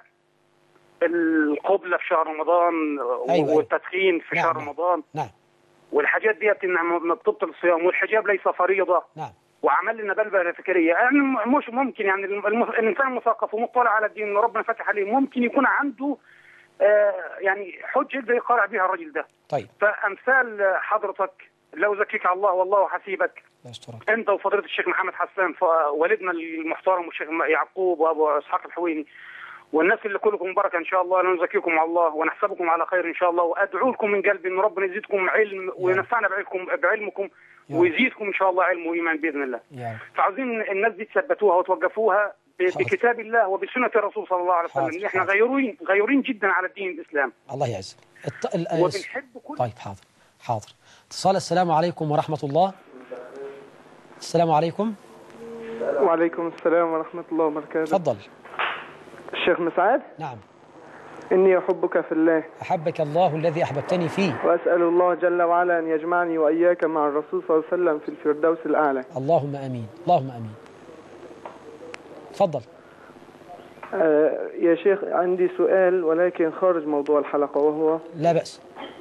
القبلة في شهر رمضان أيوة. والتدخين في نعم، شهر نعم. رمضان نعم والحاجات ديت انها م- بتبطل الصيام والحجاب ليس فريضة نعم وعمل لنا بلبلة فكرية يعني م- مش ممكن يعني الم- الم- الإنسان المثقف ومطلع على الدين وربنا فتح عليه ممكن يكون عنده آه يعني حجة يقدر يقارع بها الرجل ده طيب فأمثال حضرتك لو زكيك على الله والله حسيبك لا يسترك انت وفضيله الشيخ محمد حسان ف- والدنا المحترم والشيخ يعقوب وابو اسحاق الحويني والناس اللي كلكم بركه ان شاء الله انا نزكيكم على الله ونحسبكم على خير ان شاء الله وادعو لكم من قلبي ان ربنا يزيدكم علم وينفعنا بعلمكم بعلمكم يا رب. ويزيدكم ان شاء الله علم وايمان باذن الله يا رب فعاوزين الناس دي تثبتوها وتوقفوها ب- حاضر. بكتاب الله وبسنه الرسول صلى الله عليه حاضر، وسلم احنا حاضر. غيورين غيورين جدا على الدين الاسلام الله يعزك الط... ال... وبنحب كل طيب حاضر حاضر اتصال السلام عليكم ورحمة الله السلام عليكم وعليكم السلام ورحمة الله وبركاته تفضل الشيخ مسعد نعم إني أحبك في الله أحبك الله الذي أحببتني فيه وأسأل الله جل وعلا أن يجمعني وإياك مع الرسول صلى الله عليه وسلم في الفردوس الأعلى اللهم أمين اللهم أمين اتفضل آه، يا شيخ عندي سؤال ولكن خارج موضوع الحلقة وهو لا بأس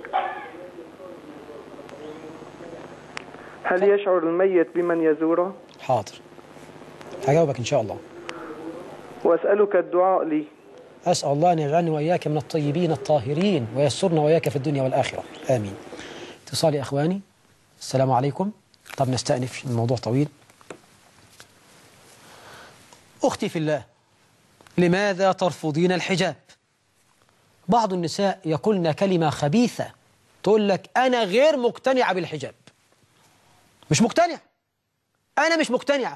هل يشعر الميت بمن يزوره حاضر هجاوبك إن شاء الله وأسألك الدعاء لي أسأل الله أن يجعلني وإياك من الطيبين الطاهرين ويسرنا وإياك في الدنيا والآخرة آمين اتصال يا أخواني السلام عليكم طب نستأنف الموضوع طويل أختي في الله لماذا ترفضين الحجاب بعض النساء يقولن كلمة خبيثة تقول لك أنا غير مقتنعة بالحجاب مش مقتنع أنا مش مقتنعة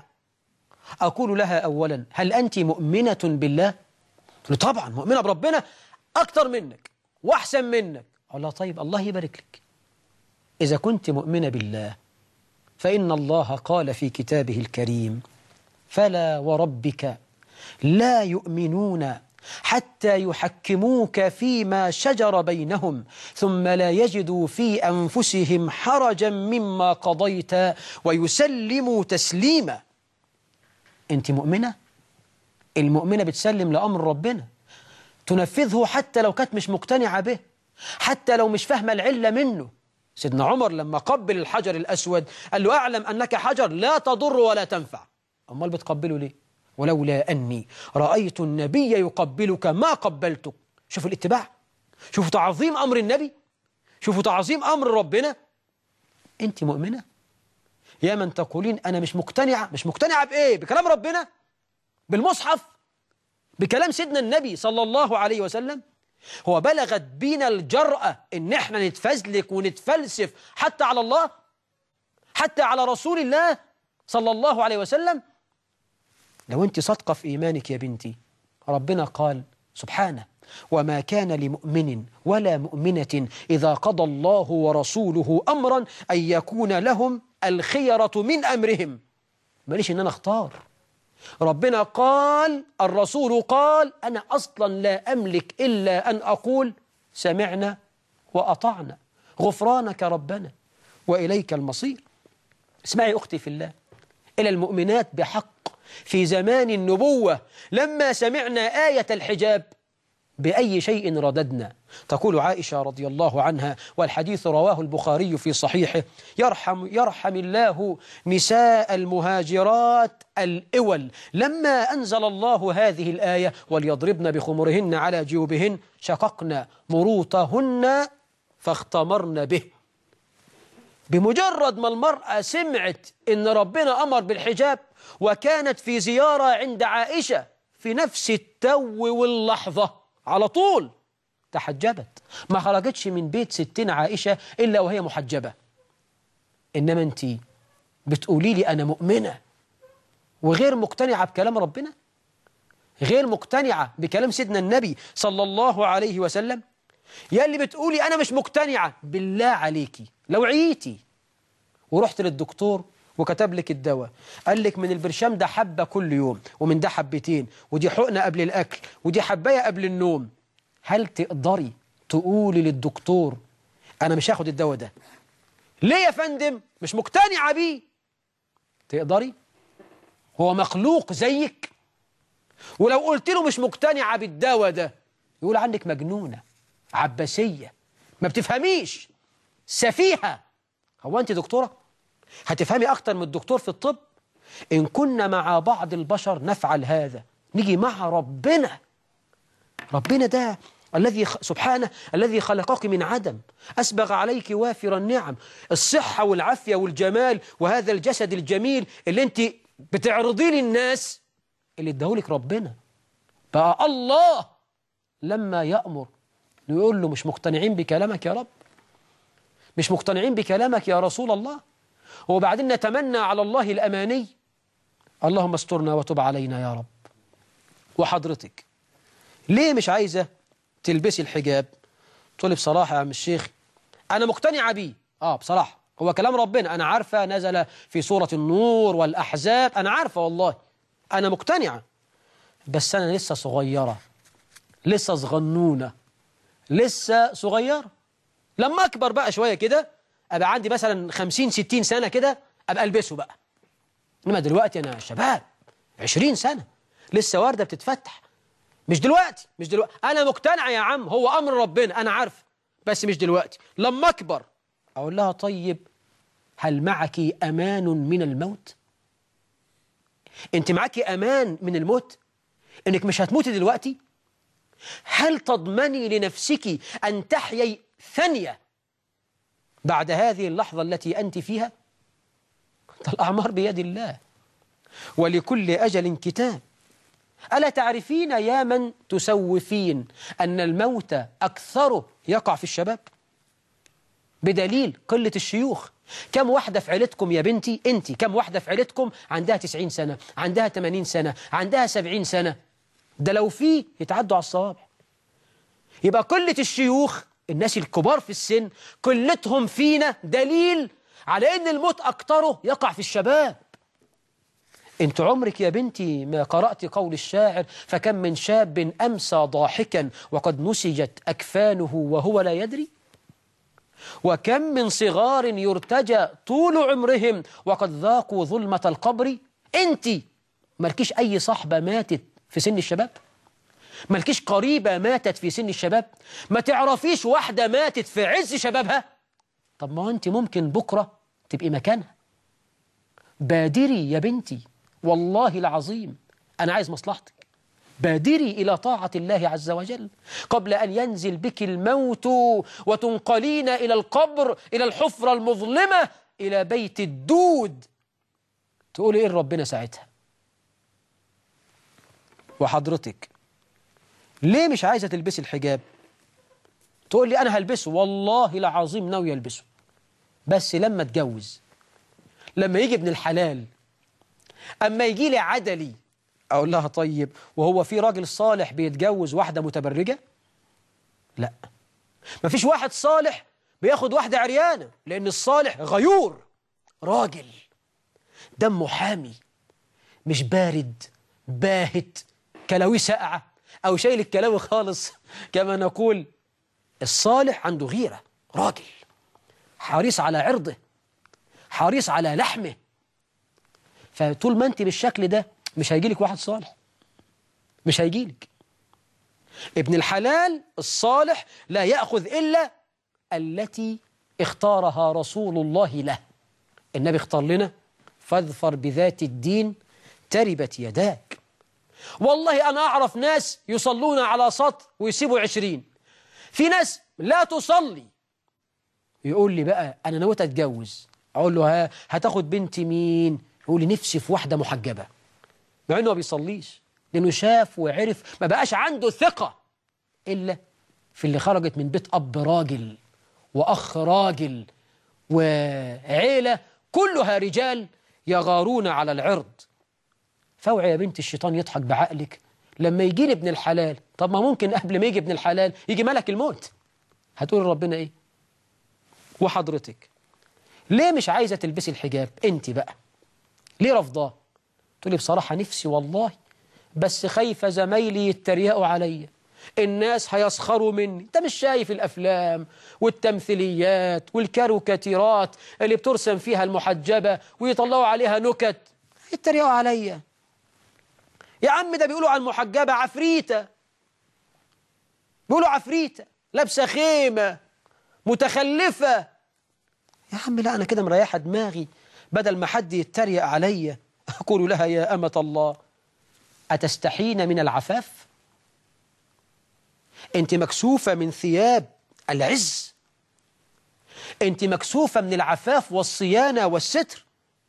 أقول لها أولا هل أنت مؤمنة بالله قلت له طبعا مؤمنة بربنا أكتر منك وأحسن منك أقول لها طيب الله يبارك لك إذا كنت مؤمنة بالله فإن الله قال في كتابه الكريم فلا وربك لا يؤمنون حتى يحكموك فيما شجر بينهم ثم لا يجدوا في أنفسهم حرجا مما قضيت ويسلموا تسليما أنت مؤمنة؟ المؤمنة بتسلم لأمر ربنا تنفذه حتى لو كانت مش مقتنعة به حتى لو مش فاهمة العلة منه سيدنا عمر لما قبل الحجر الأسود قال له أعلم أنك حجر لا تضر ولا تنفع أمال بتقبله ليه ولولا أني رأيت النبي يقبلك ما قبلتك شوفوا الاتباع شوفوا تعظيم أمر النبي شوفوا تعظيم أمر ربنا أنت مؤمنة يا من تقولين أنا مش مقتنعة مش مقتنعة بإيه بكلام ربنا بالمصحف بكلام سيدنا النبي صلى الله عليه وسلم هو بلغت بينا الجرأة إن إحنا نتفزلك ونتفلسف حتى على الله حتى على رسول الله صلى الله عليه وسلم لو أنت صادقة في إيمانك يا بنتي ربنا قال سبحانه وما كان لمؤمن ولا مؤمنة إذا قضى الله ورسوله أمرا أن يكون لهم الخيرة من أمرهم ماليش إن أنا أختار ربنا قال الرسول قال أنا أصلا لا أملك إلا أن أقول سمعنا وأطعنا غفرانك ربنا وإليك المصير اسمعي أختي في الله إلى المؤمنات بحق في زمان النبوة لما سمعنا آية الحجاب بأي شيء رددنا تقول عائشة رضي الله عنها والحديث رواه البخاري في صحيحه يرحم, يرحم الله نساء المهاجرات الإول لما أنزل الله هذه الآية وليضربن بخمرهن على جيوبهن شققن مروطهن فاختمرن به بمجرد ما المرأة سمعت إن ربنا أمر بالحجاب وكانت في زيارة عند عائشة في نفس التو واللحظة على طول تحجبت ما خرجتش من بيت ستين عائشة إلا وهي محجبة إنما أنت بتقولي لي أنا مؤمنة وغير مقتنعة بكلام ربنا غير مقتنعة بكلام سيدنا النبي صلى الله عليه وسلم يا اللي بتقولي أنا مش مقتنعة بالله عليكي لو عيتي ورحت للدكتور وكتب لك الدواء قال لك من البرشام ده حبة كل يوم ومن ده حبتين ودي حقنة قبل الأكل ودي حباية قبل النوم هل تقدري تقولي للدكتور أنا مش هاخد الدواء ده ليه يا فندم مش مقتنعة بيه تقدري هو مخلوق زيك ولو قلت له مش مقتنعة بالدواء ده يقول عنك مجنونة عباسية ما بتفهميش سفيهة هو أنت دكتورة هتفهمي أكتر من الدكتور في الطب إن كنا مع بعض البشر نفعل هذا نيجي مع ربنا ربنا ده الذي خ... سبحانه الذي خلقك من عدم أسبغ عليك وافر النعم الصحة والعافية والجمال وهذا الجسد الجميل اللي أنت بتعرضيه للناس اللي اداهولك ربنا بقى الله لما يأمر يقول له مش مقتنعين بكلامك يا رب مش مقتنعين بكلامك يا رسول الله وبعدين نتمنى على الله الأماني اللهم استرنا وتب علينا يا رب وحضرتك ليه مش عايزة تلبسي الحجاب تقولي بصراحة يا عم الشيخ أنا مقتنعة بيه آه بصراحة هو كلام ربنا أنا عارفة نزل في سورة النور والأحزاب أنا عارفة والله أنا مقتنعة بس أنا لسه صغيرة لسه صغنونة لسه صغيرة لما أكبر بقى شوية كده أبقى عندي مثلا خمسين ستين سنة كده أبقى ألبسه بقى إنما دلوقتي أنا شباب عشرين سنة لسه واردة بتتفتح مش دلوقتي مش دلوقتي أنا مقتنع يا عم هو أمر ربنا أنا عارف بس مش دلوقتي لما أكبر أقول لها طيب هل معك أمان من الموت أنت معك أمان من الموت إنك مش هتموتي دلوقتي هل تضمني لنفسك أن تحيي ثانية بعد هذه اللحظة التي أنت فيها الأعمار بيد الله ولكل أجل كتاب ألا تعرفين يا من تسوفين أن الموت أكثره يقع في الشباب بدليل قلة الشيوخ كم واحدة في عيلتكم يا بنتي أنت كم واحدة في عيلتكم عندها 90 سنة عندها 80 سنة عندها 70 سنة ده لو في يتعدوا على الصوابع يبقى قلة الشيوخ الناس الكبار في السن قلتهم فينا دليل على أن الموت أكتره يقع في الشباب انت عمرك يا بنتي ما قرأت قول الشاعر فكم من شاب أمسى ضاحكا وقد نسجت أكفانه وهو لا يدري وكم من صغار يرتجى طول عمرهم وقد ذاقوا ظلمة القبر انت مالكيش أي صحبة ماتت في سن الشباب مالكيش قريبة ماتت في سن الشباب ما تعرفيش واحدة ماتت في عز شبابها طب ما أنت ممكن بكرة تبقي مكانها بادري يا بنتي والله العظيم أنا عايز مصلحتك بادري إلى طاعة الله عز وجل قبل أن ينزل بك الموت وتنقلين إلى القبر إلى الحفرة المظلمة إلى بيت الدود تقولي إيه ربنا ساعتها وحضرتك ليه مش عايزة تلبسي الحجاب تقول لي أنا هلبسه والله العظيم ناوي يلبسه بس لما اتجوز لما يجي ابن الحلال أما يجي لي عدلي أقول لها طيب وهو في راجل صالح بيتجوز واحدة متبرجة لا مفيش واحد صالح بياخد واحدة عريانة لأن الصالح غيور راجل دمه حامي مش بارد باهت كلاوي ساقعة أو شايل الكلاوي خالص كما نقول الصالح عنده غيرة راجل حريص على عرضه حريص على لحمه فطول ما انت بالشكل ده مش هيجيلك واحد صالح مش هيجيلك ابن الحلال الصالح لا يأخذ إلا التي اختارها رسول الله له النبي اختار لنا فاظفر بذات الدين تربت يداك والله أنا أعرف ناس يصلون على سطر ويسيبوا عشرين في ناس لا تصلي يقول لي بقى أنا نويت أتجوز أقول له ها هتاخد بنت مين يقول لي نفسي في واحدة محجبة مع إنه ما بيصليش لأنه شاف وعرف ما بقاش عنده ثقة إلا في اللي خرجت من بيت أب راجل وأخ راجل وعيلة كلها رجال يغارون على العرض فوعي يا بنت الشيطان يضحك بعقلك لما يجي لي ابن الحلال طب ما ممكن قبل ما يجي ابن الحلال يجي ملك الموت هتقول ربنا ايه وحضرتك ليه مش عايزة تلبسي الحجاب انت بقى ليه رفضاه تقولي بصراحة نفسي والله بس خايفة زمايلي يتريقوا عليا الناس هيسخروا مني انت مش شايف الافلام والتمثيليات والكاريكاتيرات اللي بترسم فيها المحجبة ويطلعوا عليها نكت يتريقوا عليا يا عم ده بيقولوا على المحجبة عفريتة بيقولوا عفريتة لابسة خيمة متخلفة يا عم لا أنا كده مريحة دماغي بدل ما حد يتريق عليا أقول لها يا أمة الله أتستحين من العفاف أنت مكسوفة من ثياب العز أنت مكسوفة من العفاف والصيانة والستر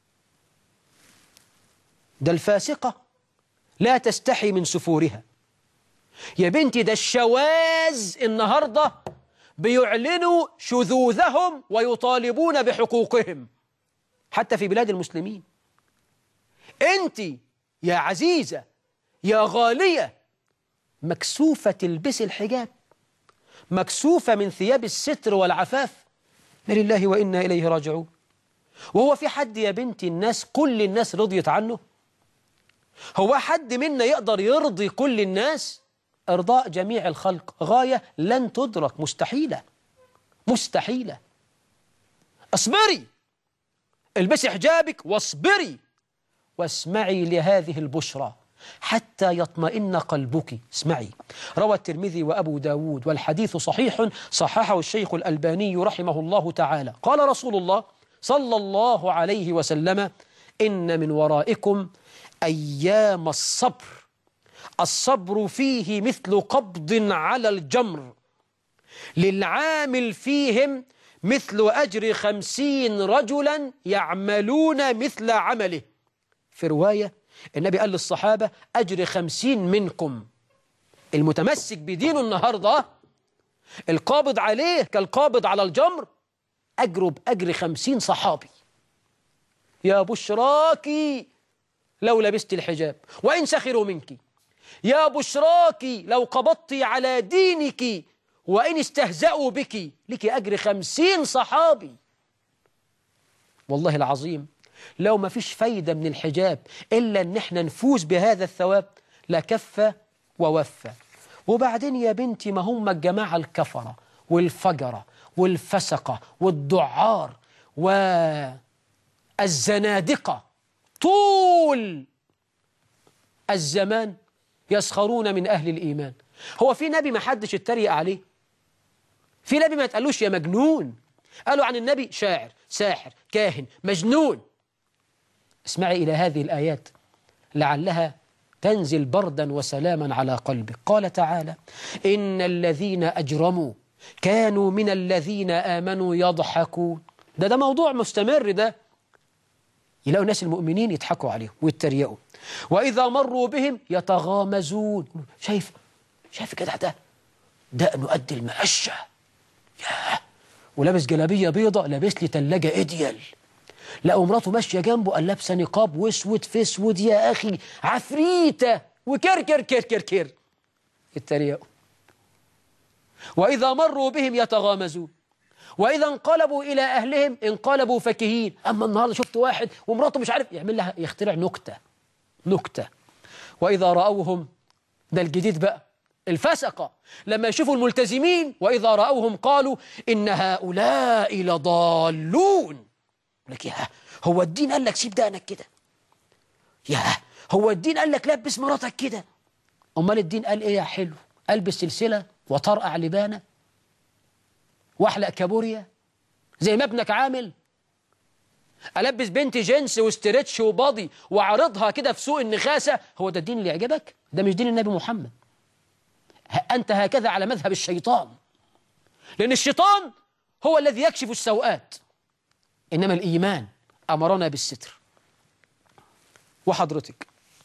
ده الفاسقة لا تستحي من سفورها يا بنتي ده الشواذ النهاردة بيعلنوا شذوذهم ويطالبون بحقوقهم حتى في بلاد المسلمين انت يا عزيزة يا غالية مكسوفة تلبسي الحجاب مكسوفة من ثياب الستر والعفاف لله وإنا إليه راجعون وهو في حد يا بنتي الناس كل الناس رضيت عنه هو حد منا يقدر يرضي كل الناس إرضاء جميع الخلق غاية لن تدرك مستحيلة مستحيلة اصبري البسي حجابك واصبري واسمعي لهذه البشرى حتى يطمئن قلبك اسمعي روى الترمذي وأبو داود والحديث صحيح صححه الشيخ الألباني رحمه الله تعالى قال رسول الله صلى الله عليه وسلم إن من ورائكم أيام الصبر الصبر فيه مثل قبض على الجمر للعامل فيهم مثل أجر خمسين رجلا يعملون مثل عمله في رواية النبي قال للصحابة أجر خمسين منكم المتمسك بدينه النهاردة القابض عليه كالقابض على الجمر أجره بأجر خمسين صحابي يا بشراكي لو لبست الحجاب وإن سخروا منك يا بشراكي لو قبضت على دينك وإن استهزأوا بك لك أجر خمسين صحابي والله العظيم لو ما فيش فايدة من الحجاب إلا أن احنا نفوز بهذا الثواب لكفى ووفى وبعدين يا بنتي ما هم الجماعة الكفرة والفجرة والفسقة والدعار والزنادقة طول الزمان يسخرون من أهل الإيمان هو في نبي ما حدش اتريق عليه في نبي ما تقالوش يا مجنون قالوا عن النبي شاعر ساحر كاهن مجنون اسمعي إلى هذه الآيات لعلها تنزل بردا وسلاما على قلبك قال تعالى إن الذين أجرموا كانوا من الذين آمنوا يضحكون ده ده موضوع مستمر ده يلاقوا الناس المؤمنين يضحكوا عليهم ويتريقوا وإذا مروا بهم يتغامزون شايف شايف كده ده دقنه قد المقشة ياه ولابس جلابية بيضة لابس لي تلاجة إيديال لقوا مراته ماشية جنبه قال لابسة نقاب واسود في اسود يا أخي عفريتة وكر كر كر كر كر اتريقوا وإذا مروا بهم يتغامزون وإذا انقلبوا إلى أهلهم انقلبوا فكهين أما النهاردة شفت واحد ومراته مش عارف يعمل لها يخترع نكتة نكتة وإذا رأوهم ده الجديد بقى الفسقة لما يشوفوا الملتزمين وإذا رأوهم قالوا إن هؤلاء لضالون لك يا هو الدين قال لك سيب دقنك كده يا هو الدين قال لك لبس مراتك كده أمال الدين قال إيه يا حلو ألبس سلسلة وطرقع لبانة واحلق كابوريا زي ما ابنك عامل ألبس بنتي جنس واسترتش وباضي وعرضها كده في سوق النخاسة هو ده الدين اللي يعجبك ده مش دين النبي محمد أنت هكذا على مذهب الشيطان لأن الشيطان هو الذي يكشف السوءات إنما الإيمان أمرنا بالستر وحضرتك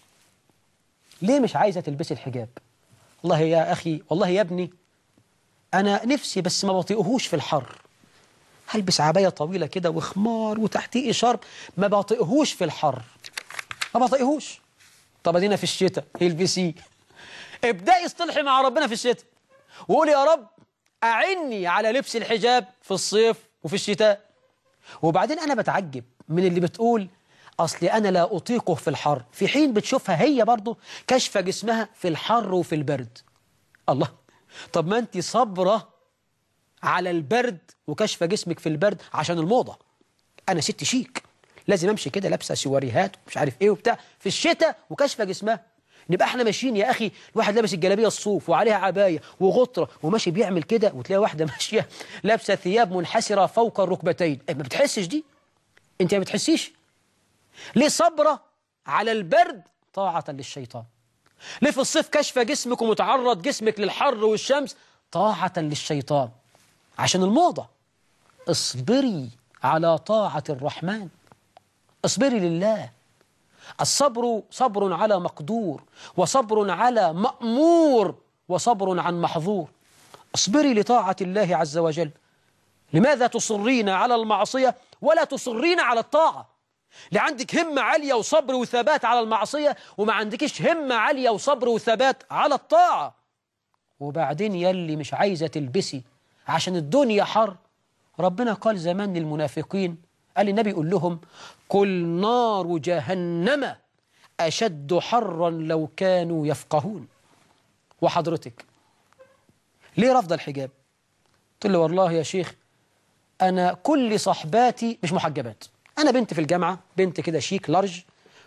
ليه مش عايزة تلبسي الحجاب والله يا أخي والله يا ابني أنا نفسي بس ما بطيقهوش في الحر هلبس عباية طويلة كده وخمار وتحتيه شرب ما بطيقهوش في الحر ما بطيقهوش طب ادينا في الشتاء البسيه ابدأي اصطلحي مع ربنا في الشتاء وقولي يا رب أعني على لبس الحجاب في الصيف وفي الشتاء وبعدين أنا بتعجب من اللي بتقول أصلي أنا لا أطيقه في الحر في حين بتشوفها هي برضه كشف جسمها في الحر وفي البرد الله طب ما أنت صبرة على البرد وكشف جسمك في البرد عشان الموضة أنا ست شيك لازم أمشي كده لابسة سواريهات ومش عارف إيه وبتاع في الشتاء وكشفة جسمها نبقى احنا ماشيين يا أخي الواحد لابس الجلابية الصوف وعليها عباية وغطرة وماشي بيعمل كده وتلاقي واحدة ماشية لابسة ثياب منحسرة فوق الركبتين إيه ما بتحسش دي انت ما بتحسيش ليه صبرة على البرد طاعة للشيطان ليه في الصيف كشفة جسمك ومتعرض جسمك للحر والشمس طاعة للشيطان عشان الموضة اصبري على طاعة الرحمن اصبري لله الصبر صبر على مقدور وصبر على مأمور وصبر عن محظور اصبري لطاعة الله عز وجل لماذا تصرين على المعصية ولا تصرين على الطاعة لعندك همة عالية وصبر وثبات على المعصية وما عندكش همة عالية وصبر وثبات على الطاعة وبعدين يلي مش عايزة تلبسي عشان الدنيا حر ربنا قال زمان للمنافقين قال النبي يقول لهم قل نار جهنم أشد حرا لو كانوا يفقهون وحضرتك ليه رفض الحجاب قلت له والله يا شيخ أنا كل صحباتي مش محجبات أنا بنت في الجامعة بنت كده شيك لارج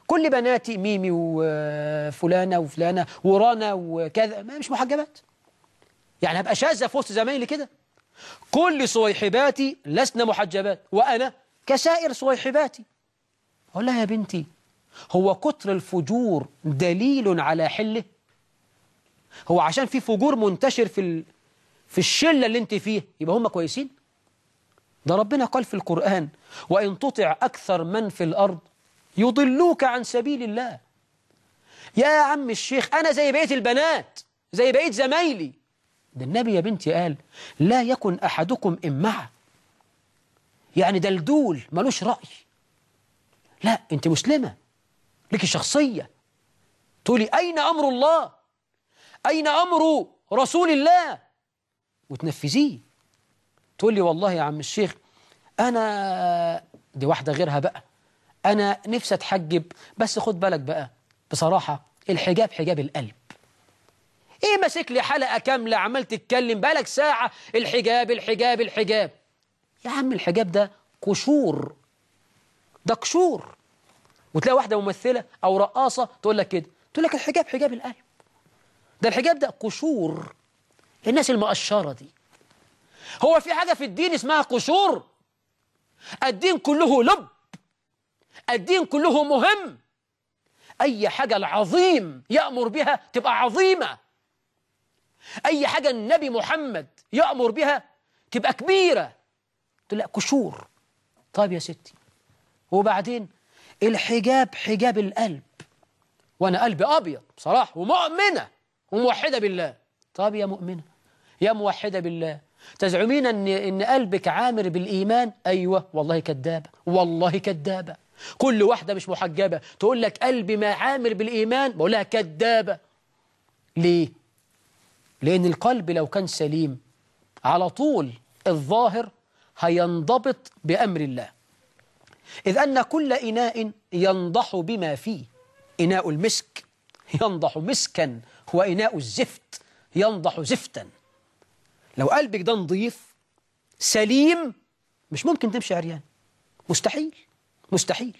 كل بناتي ميمي وفلانة وفلانة ورانا وكذا ما مش محجبات يعني هبقى شاذة في وسط زمايلي كده كل صويحباتي لسنا محجبات وأنا كسائر صويحباتي أقول لها يا بنتي هو كتر الفجور دليل على حله هو عشان في فجور منتشر في ال... في الشلة اللي انت فيه يبقى هم كويسين ده ربنا قال في القرآن وإن تطع أكثر من في الأرض يضلوك عن سبيل الله يا عم الشيخ أنا زي بقية البنات زي بقية زمايلي ده النبي يا بنتي قال لا يكن أحدكم إمعة يعني دلدول ملوش رأي لا أنت مسلمة لك شخصية تقولي أين أمر الله أين أمر رسول الله وتنفذيه تقول لي والله يا عم الشيخ أنا دي واحدة غيرها بقى أنا نفسي أتحجب بس خد بالك بقى بصراحة الحجاب حجاب القلب إيه ماسك لي حلقة كاملة عمال تتكلم بالك ساعة الحجاب الحجاب الحجاب يا عم الحجاب ده قشور ده قشور وتلاقي واحدة ممثلة أو رقاصة تقول لك كده تقول لك الحجاب حجاب القلب ده الحجاب ده قشور الناس المقشرة دي هو في حاجة في الدين اسمها قشور الدين كله لب الدين كله مهم أي حاجة العظيم يأمر بها تبقى عظيمة أي حاجة النبي محمد يأمر بها تبقى كبيرة تقول لا قشور طيب يا ستي وبعدين الحجاب حجاب القلب وأنا قلبي أبيض بصراحة ومؤمنة وموحدة بالله طيب يا مؤمنة يا موحدة بالله تزعمين أن, إن قلبك عامر بالإيمان أيوة والله كذابة والله كذابة كل واحدة مش محجبة تقول لك قلبي ما عامر بالإيمان بقول لها كذابة ليه؟ لأن القلب لو كان سليم على طول الظاهر هينضبط بأمر الله إذ أن كل إناء ينضح بما فيه إناء المسك ينضح مسكا وإناء الزفت ينضح زفتا لو قلبك ده نظيف سليم مش ممكن تمشي عريان مستحيل مستحيل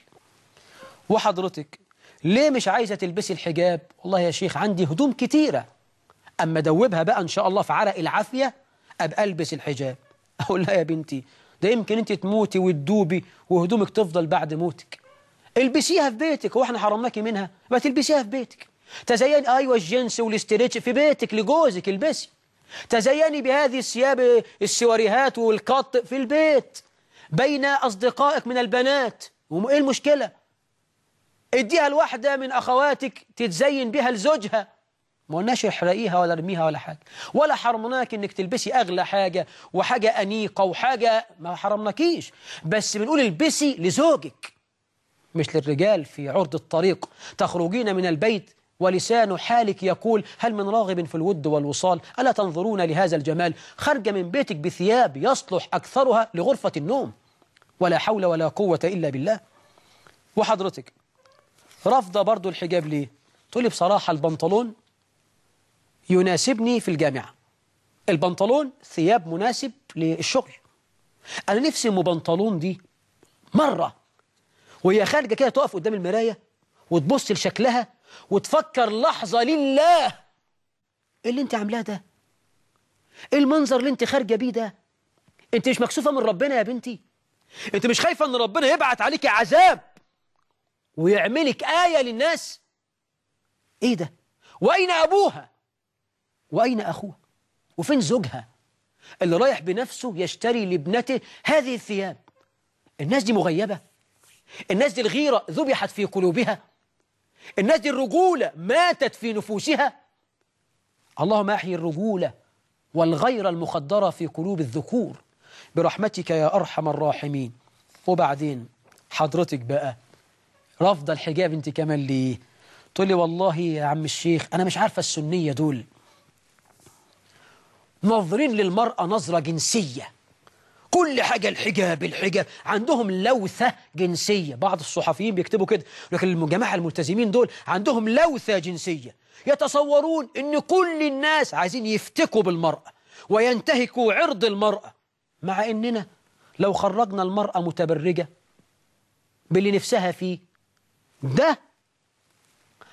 وحضرتك ليه مش عايزة تلبسي الحجاب والله يا شيخ عندي هدوم كتيرة أما دوبها بقى إن شاء الله في عرق العافية أبقى ألبس الحجاب أقول لها يا بنتي ده يمكن أنت تموتي وتدوبي وهدومك تفضل بعد موتك البسيها في بيتك هو احنا حرمناكي منها ما تلبسيها في بيتك تزيني أيوة الجنس والاستريتش في بيتك لجوزك البسي تزيني بهذه الثياب السواريهات والقط في البيت بين أصدقائك من البنات وإيه المشكلة اديها الواحدة من أخواتك تتزين بها لزوجها ما قلناش احرقيها ولا ارميها ولا حاجة ولا حرمناك انك تلبسي اغلى حاجة وحاجة انيقة وحاجة ما حرمناكيش بس بنقول البسي لزوجك مش للرجال في عرض الطريق تخرجين من البيت ولسان حالك يقول هل من راغب في الود والوصال ألا تنظرون لهذا الجمال خرج من بيتك بثياب يصلح أكثرها لغرفة النوم ولا حول ولا قوة إلا بالله وحضرتك رفض برضو الحجاب ليه تقولي بصراحة البنطلون يناسبني في الجامعة البنطلون ثياب مناسب للشغل أنا نفسي أم بنطلون دي مرة وهي خارجة كده تقف قدام المراية وتبص لشكلها وتفكر لحظة لله ايه اللي انت عاملاه ده ايه المنظر اللي انت خارجة بيه ده انت مش مكسوفة من ربنا يا بنتي انت مش خايفة ان ربنا يبعت عليك عذاب ويعملك آية للناس ايه ده واين ابوها واين اخوها وفين زوجها اللي رايح بنفسه يشتري لابنته هذه الثياب الناس دي مغيبة الناس دي الغيرة ذبحت في قلوبها الناس دي الرجولة ماتت في نفوسها اللهم أحيي الرجولة والغير المخدرة في قلوب الذكور برحمتك يا أرحم الراحمين وبعدين حضرتك بقى رافضة الحجاب انت كمان ليه تقول لي والله يا عم الشيخ أنا مش عارفة السنية دول ناظرين للمرأة نظرة جنسية كل حاجة الحجاب الحجاب عندهم لوثة جنسية بعض الصحفيين بيكتبوا كده لكن الجماعة الملتزمين دول عندهم لوثة جنسية يتصورون ان كل الناس عايزين يفتكوا بالمرأة وينتهكوا عرض المرأة مع اننا لو خرجنا المرأة متبرجة باللي نفسها فيه ده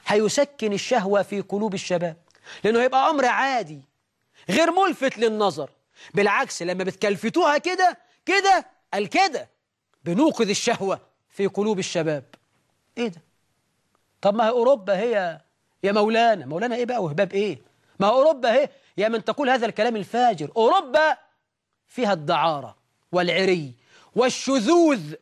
هيسكن الشهوة في قلوب الشباب لأنه هيبقى أمر عادي غير ملفت للنظر بالعكس لما بتكلفتوها كده كده قال كده بنوقظ الشهوة في قلوب الشباب ايه ده طب ما هي أوروبا هي يا مولانا مولانا ايه بقى وهباب ايه ما هي أوروبا هي يا من تقول هذا الكلام الفاجر أوروبا فيها الدعارة والعري والشذوذ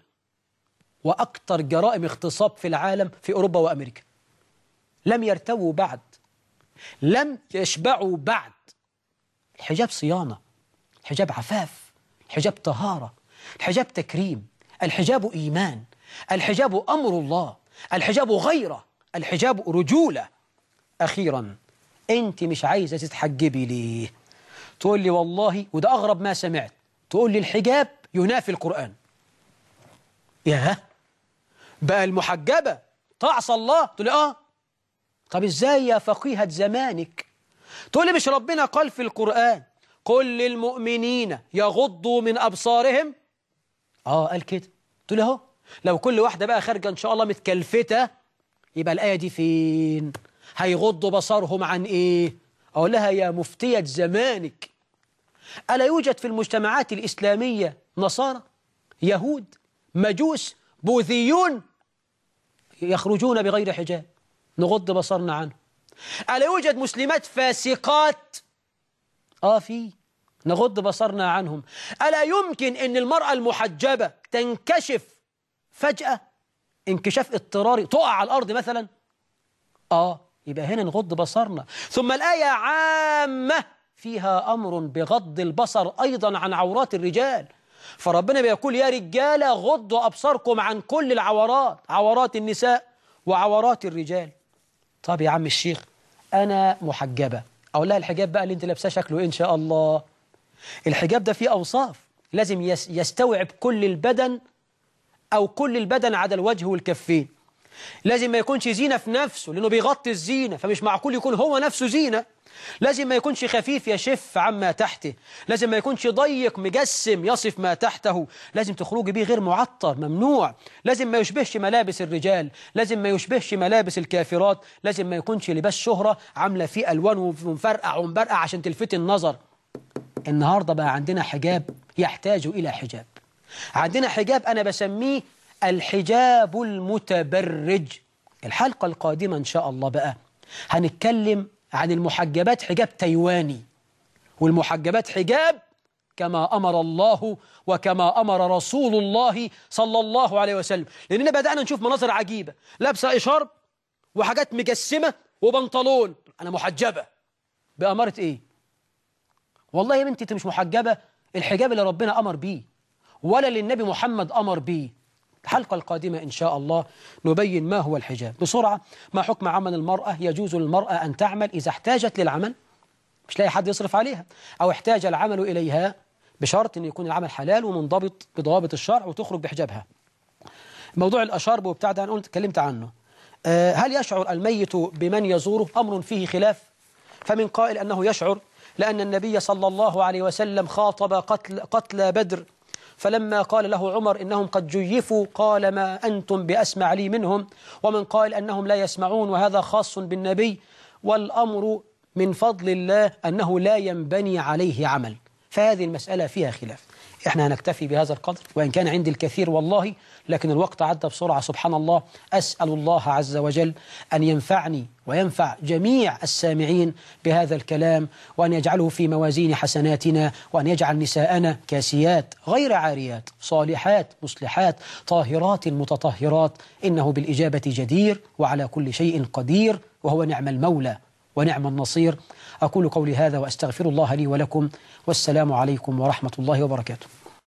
وأكثر جرائم اغتصاب في العالم في أوروبا وأمريكا لم يرتووا بعد لم يشبعوا بعد الحجاب صيانة الحجاب عفاف الحجاب طهارة الحجاب تكريم الحجاب إيمان الحجاب أمر الله الحجاب غيرة الحجاب رجولة أخيرا أنت مش عايزة تتحجبي ليه تقول لي والله وده أغرب ما سمعت تقول لي الحجاب ينافي القرآن ياه بقى المحجبة تعصى الله تقول لي آه طب إزاي يا فقيهة زمانك تقول لي مش ربنا قال في القرآن قل للمؤمنين يغضوا من أبصارهم آه قال كده تقول لي اهو لو كل واحدة بقى خارجة إن شاء الله متكلفتة يبقى الآية دي فين هيغضوا بصرهم عن إيه أقول لها يا مفتية زمانك ألا يوجد في المجتمعات الإسلامية نصارى يهود مجوس بوذيون يخرجون بغير حجاب نغض بصرنا عنه ألا يوجد مسلمات فاسقات آه في نغض بصرنا عنهم ألا يمكن أن المرأة المحجبة تنكشف فجأة انكشاف اضطراري تقع على الأرض مثلا آه يبقى هنا نغض بصرنا ثم الآية عامة فيها أمر بغض البصر أيضا عن عورات الرجال فربنا بيقول يا رجالة غضوا أبصاركم عن كل العورات عورات النساء وعورات الرجال طب يا عم الشيخ أنا محجبة أقول لها الحجاب بقى اللي أنت لابساه شكله إيه إن شاء الله الحجاب ده فيه أوصاف لازم يس يستوعب كل البدن أو كل البدن عدا الوجه والكفين لازم ما يكونش زينة في نفسه لأنه بيغطي الزينة فمش معقول يكون هو نفسه زينة لازم ما يكونش خفيف يشف عما تحته لازم ما يكونش ضيق مجسم يصف ما تحته لازم تخرجي بيه غير معطر ممنوع لازم ما يشبهش ملابس الرجال لازم ما يشبهش ملابس الكافرات لازم ما يكونش لباس شهرة عاملة فيه ألوان ومفرقع ومبرقع عشان تلفت النظر النهاردة بقى عندنا حجاب يحتاج إلى حجاب عندنا حجاب أنا بسميه الحجاب المتبرج الحلقة القادمة إن شاء الله بقى هنتكلم عن المحجبات حجاب تايواني والمحجبات حجاب كما أمر الله وكما أمر رسول الله صلى الله عليه وسلم لأننا بدأنا نشوف مناظر عجيبة لابسة إشارب وحاجات مجسمة وبنطلون أنا محجبة بأمارة إيه والله يا بنتي أنت مش محجبة الحجاب اللي ربنا أمر بيه ولا للنبي محمد أمر بيه الحلقة القادمة إن شاء الله نبين ما هو الحجاب بسرعة ما حكم عمل المرأة يجوز للمرأة أن تعمل إذا احتاجت للعمل مش لاقي حد يصرف عليها أو احتاج العمل إليها بشرط أن يكون العمل حلال ومنضبط بضوابط الشرع وتخرج بحجابها موضوع الأشارب وبتاع ده أنا قلت اتكلمت عنه أه هل يشعر الميت بمن يزوره أمر فيه خلاف فمن قائل أنه يشعر لأن النبي صلى الله عليه وسلم خاطب قتل, قتل بدر فلما قال له عمر إنهم قد جيفوا قال ما أنتم بأسمع لي منهم ومن قال أنهم لا يسمعون وهذا خاص بالنبي والأمر من فضل الله أنه لا ينبني عليه عمل فهذه المسألة فيها خلاف احنا هنكتفي بهذا القدر وإن كان عندي الكثير والله لكن الوقت عدى بسرعة سبحان الله أسأل الله عز وجل أن ينفعني وينفع جميع السامعين بهذا الكلام وأن يجعله في موازين حسناتنا وأن يجعل نساءنا كاسيات غير عاريات صالحات مصلحات طاهرات متطهرات إنه بالإجابة جدير وعلى كل شيء قدير وهو نعم المولى ونعم النصير أقول قولي هذا وأستغفر الله لي ولكم والسلام عليكم ورحمة الله وبركاته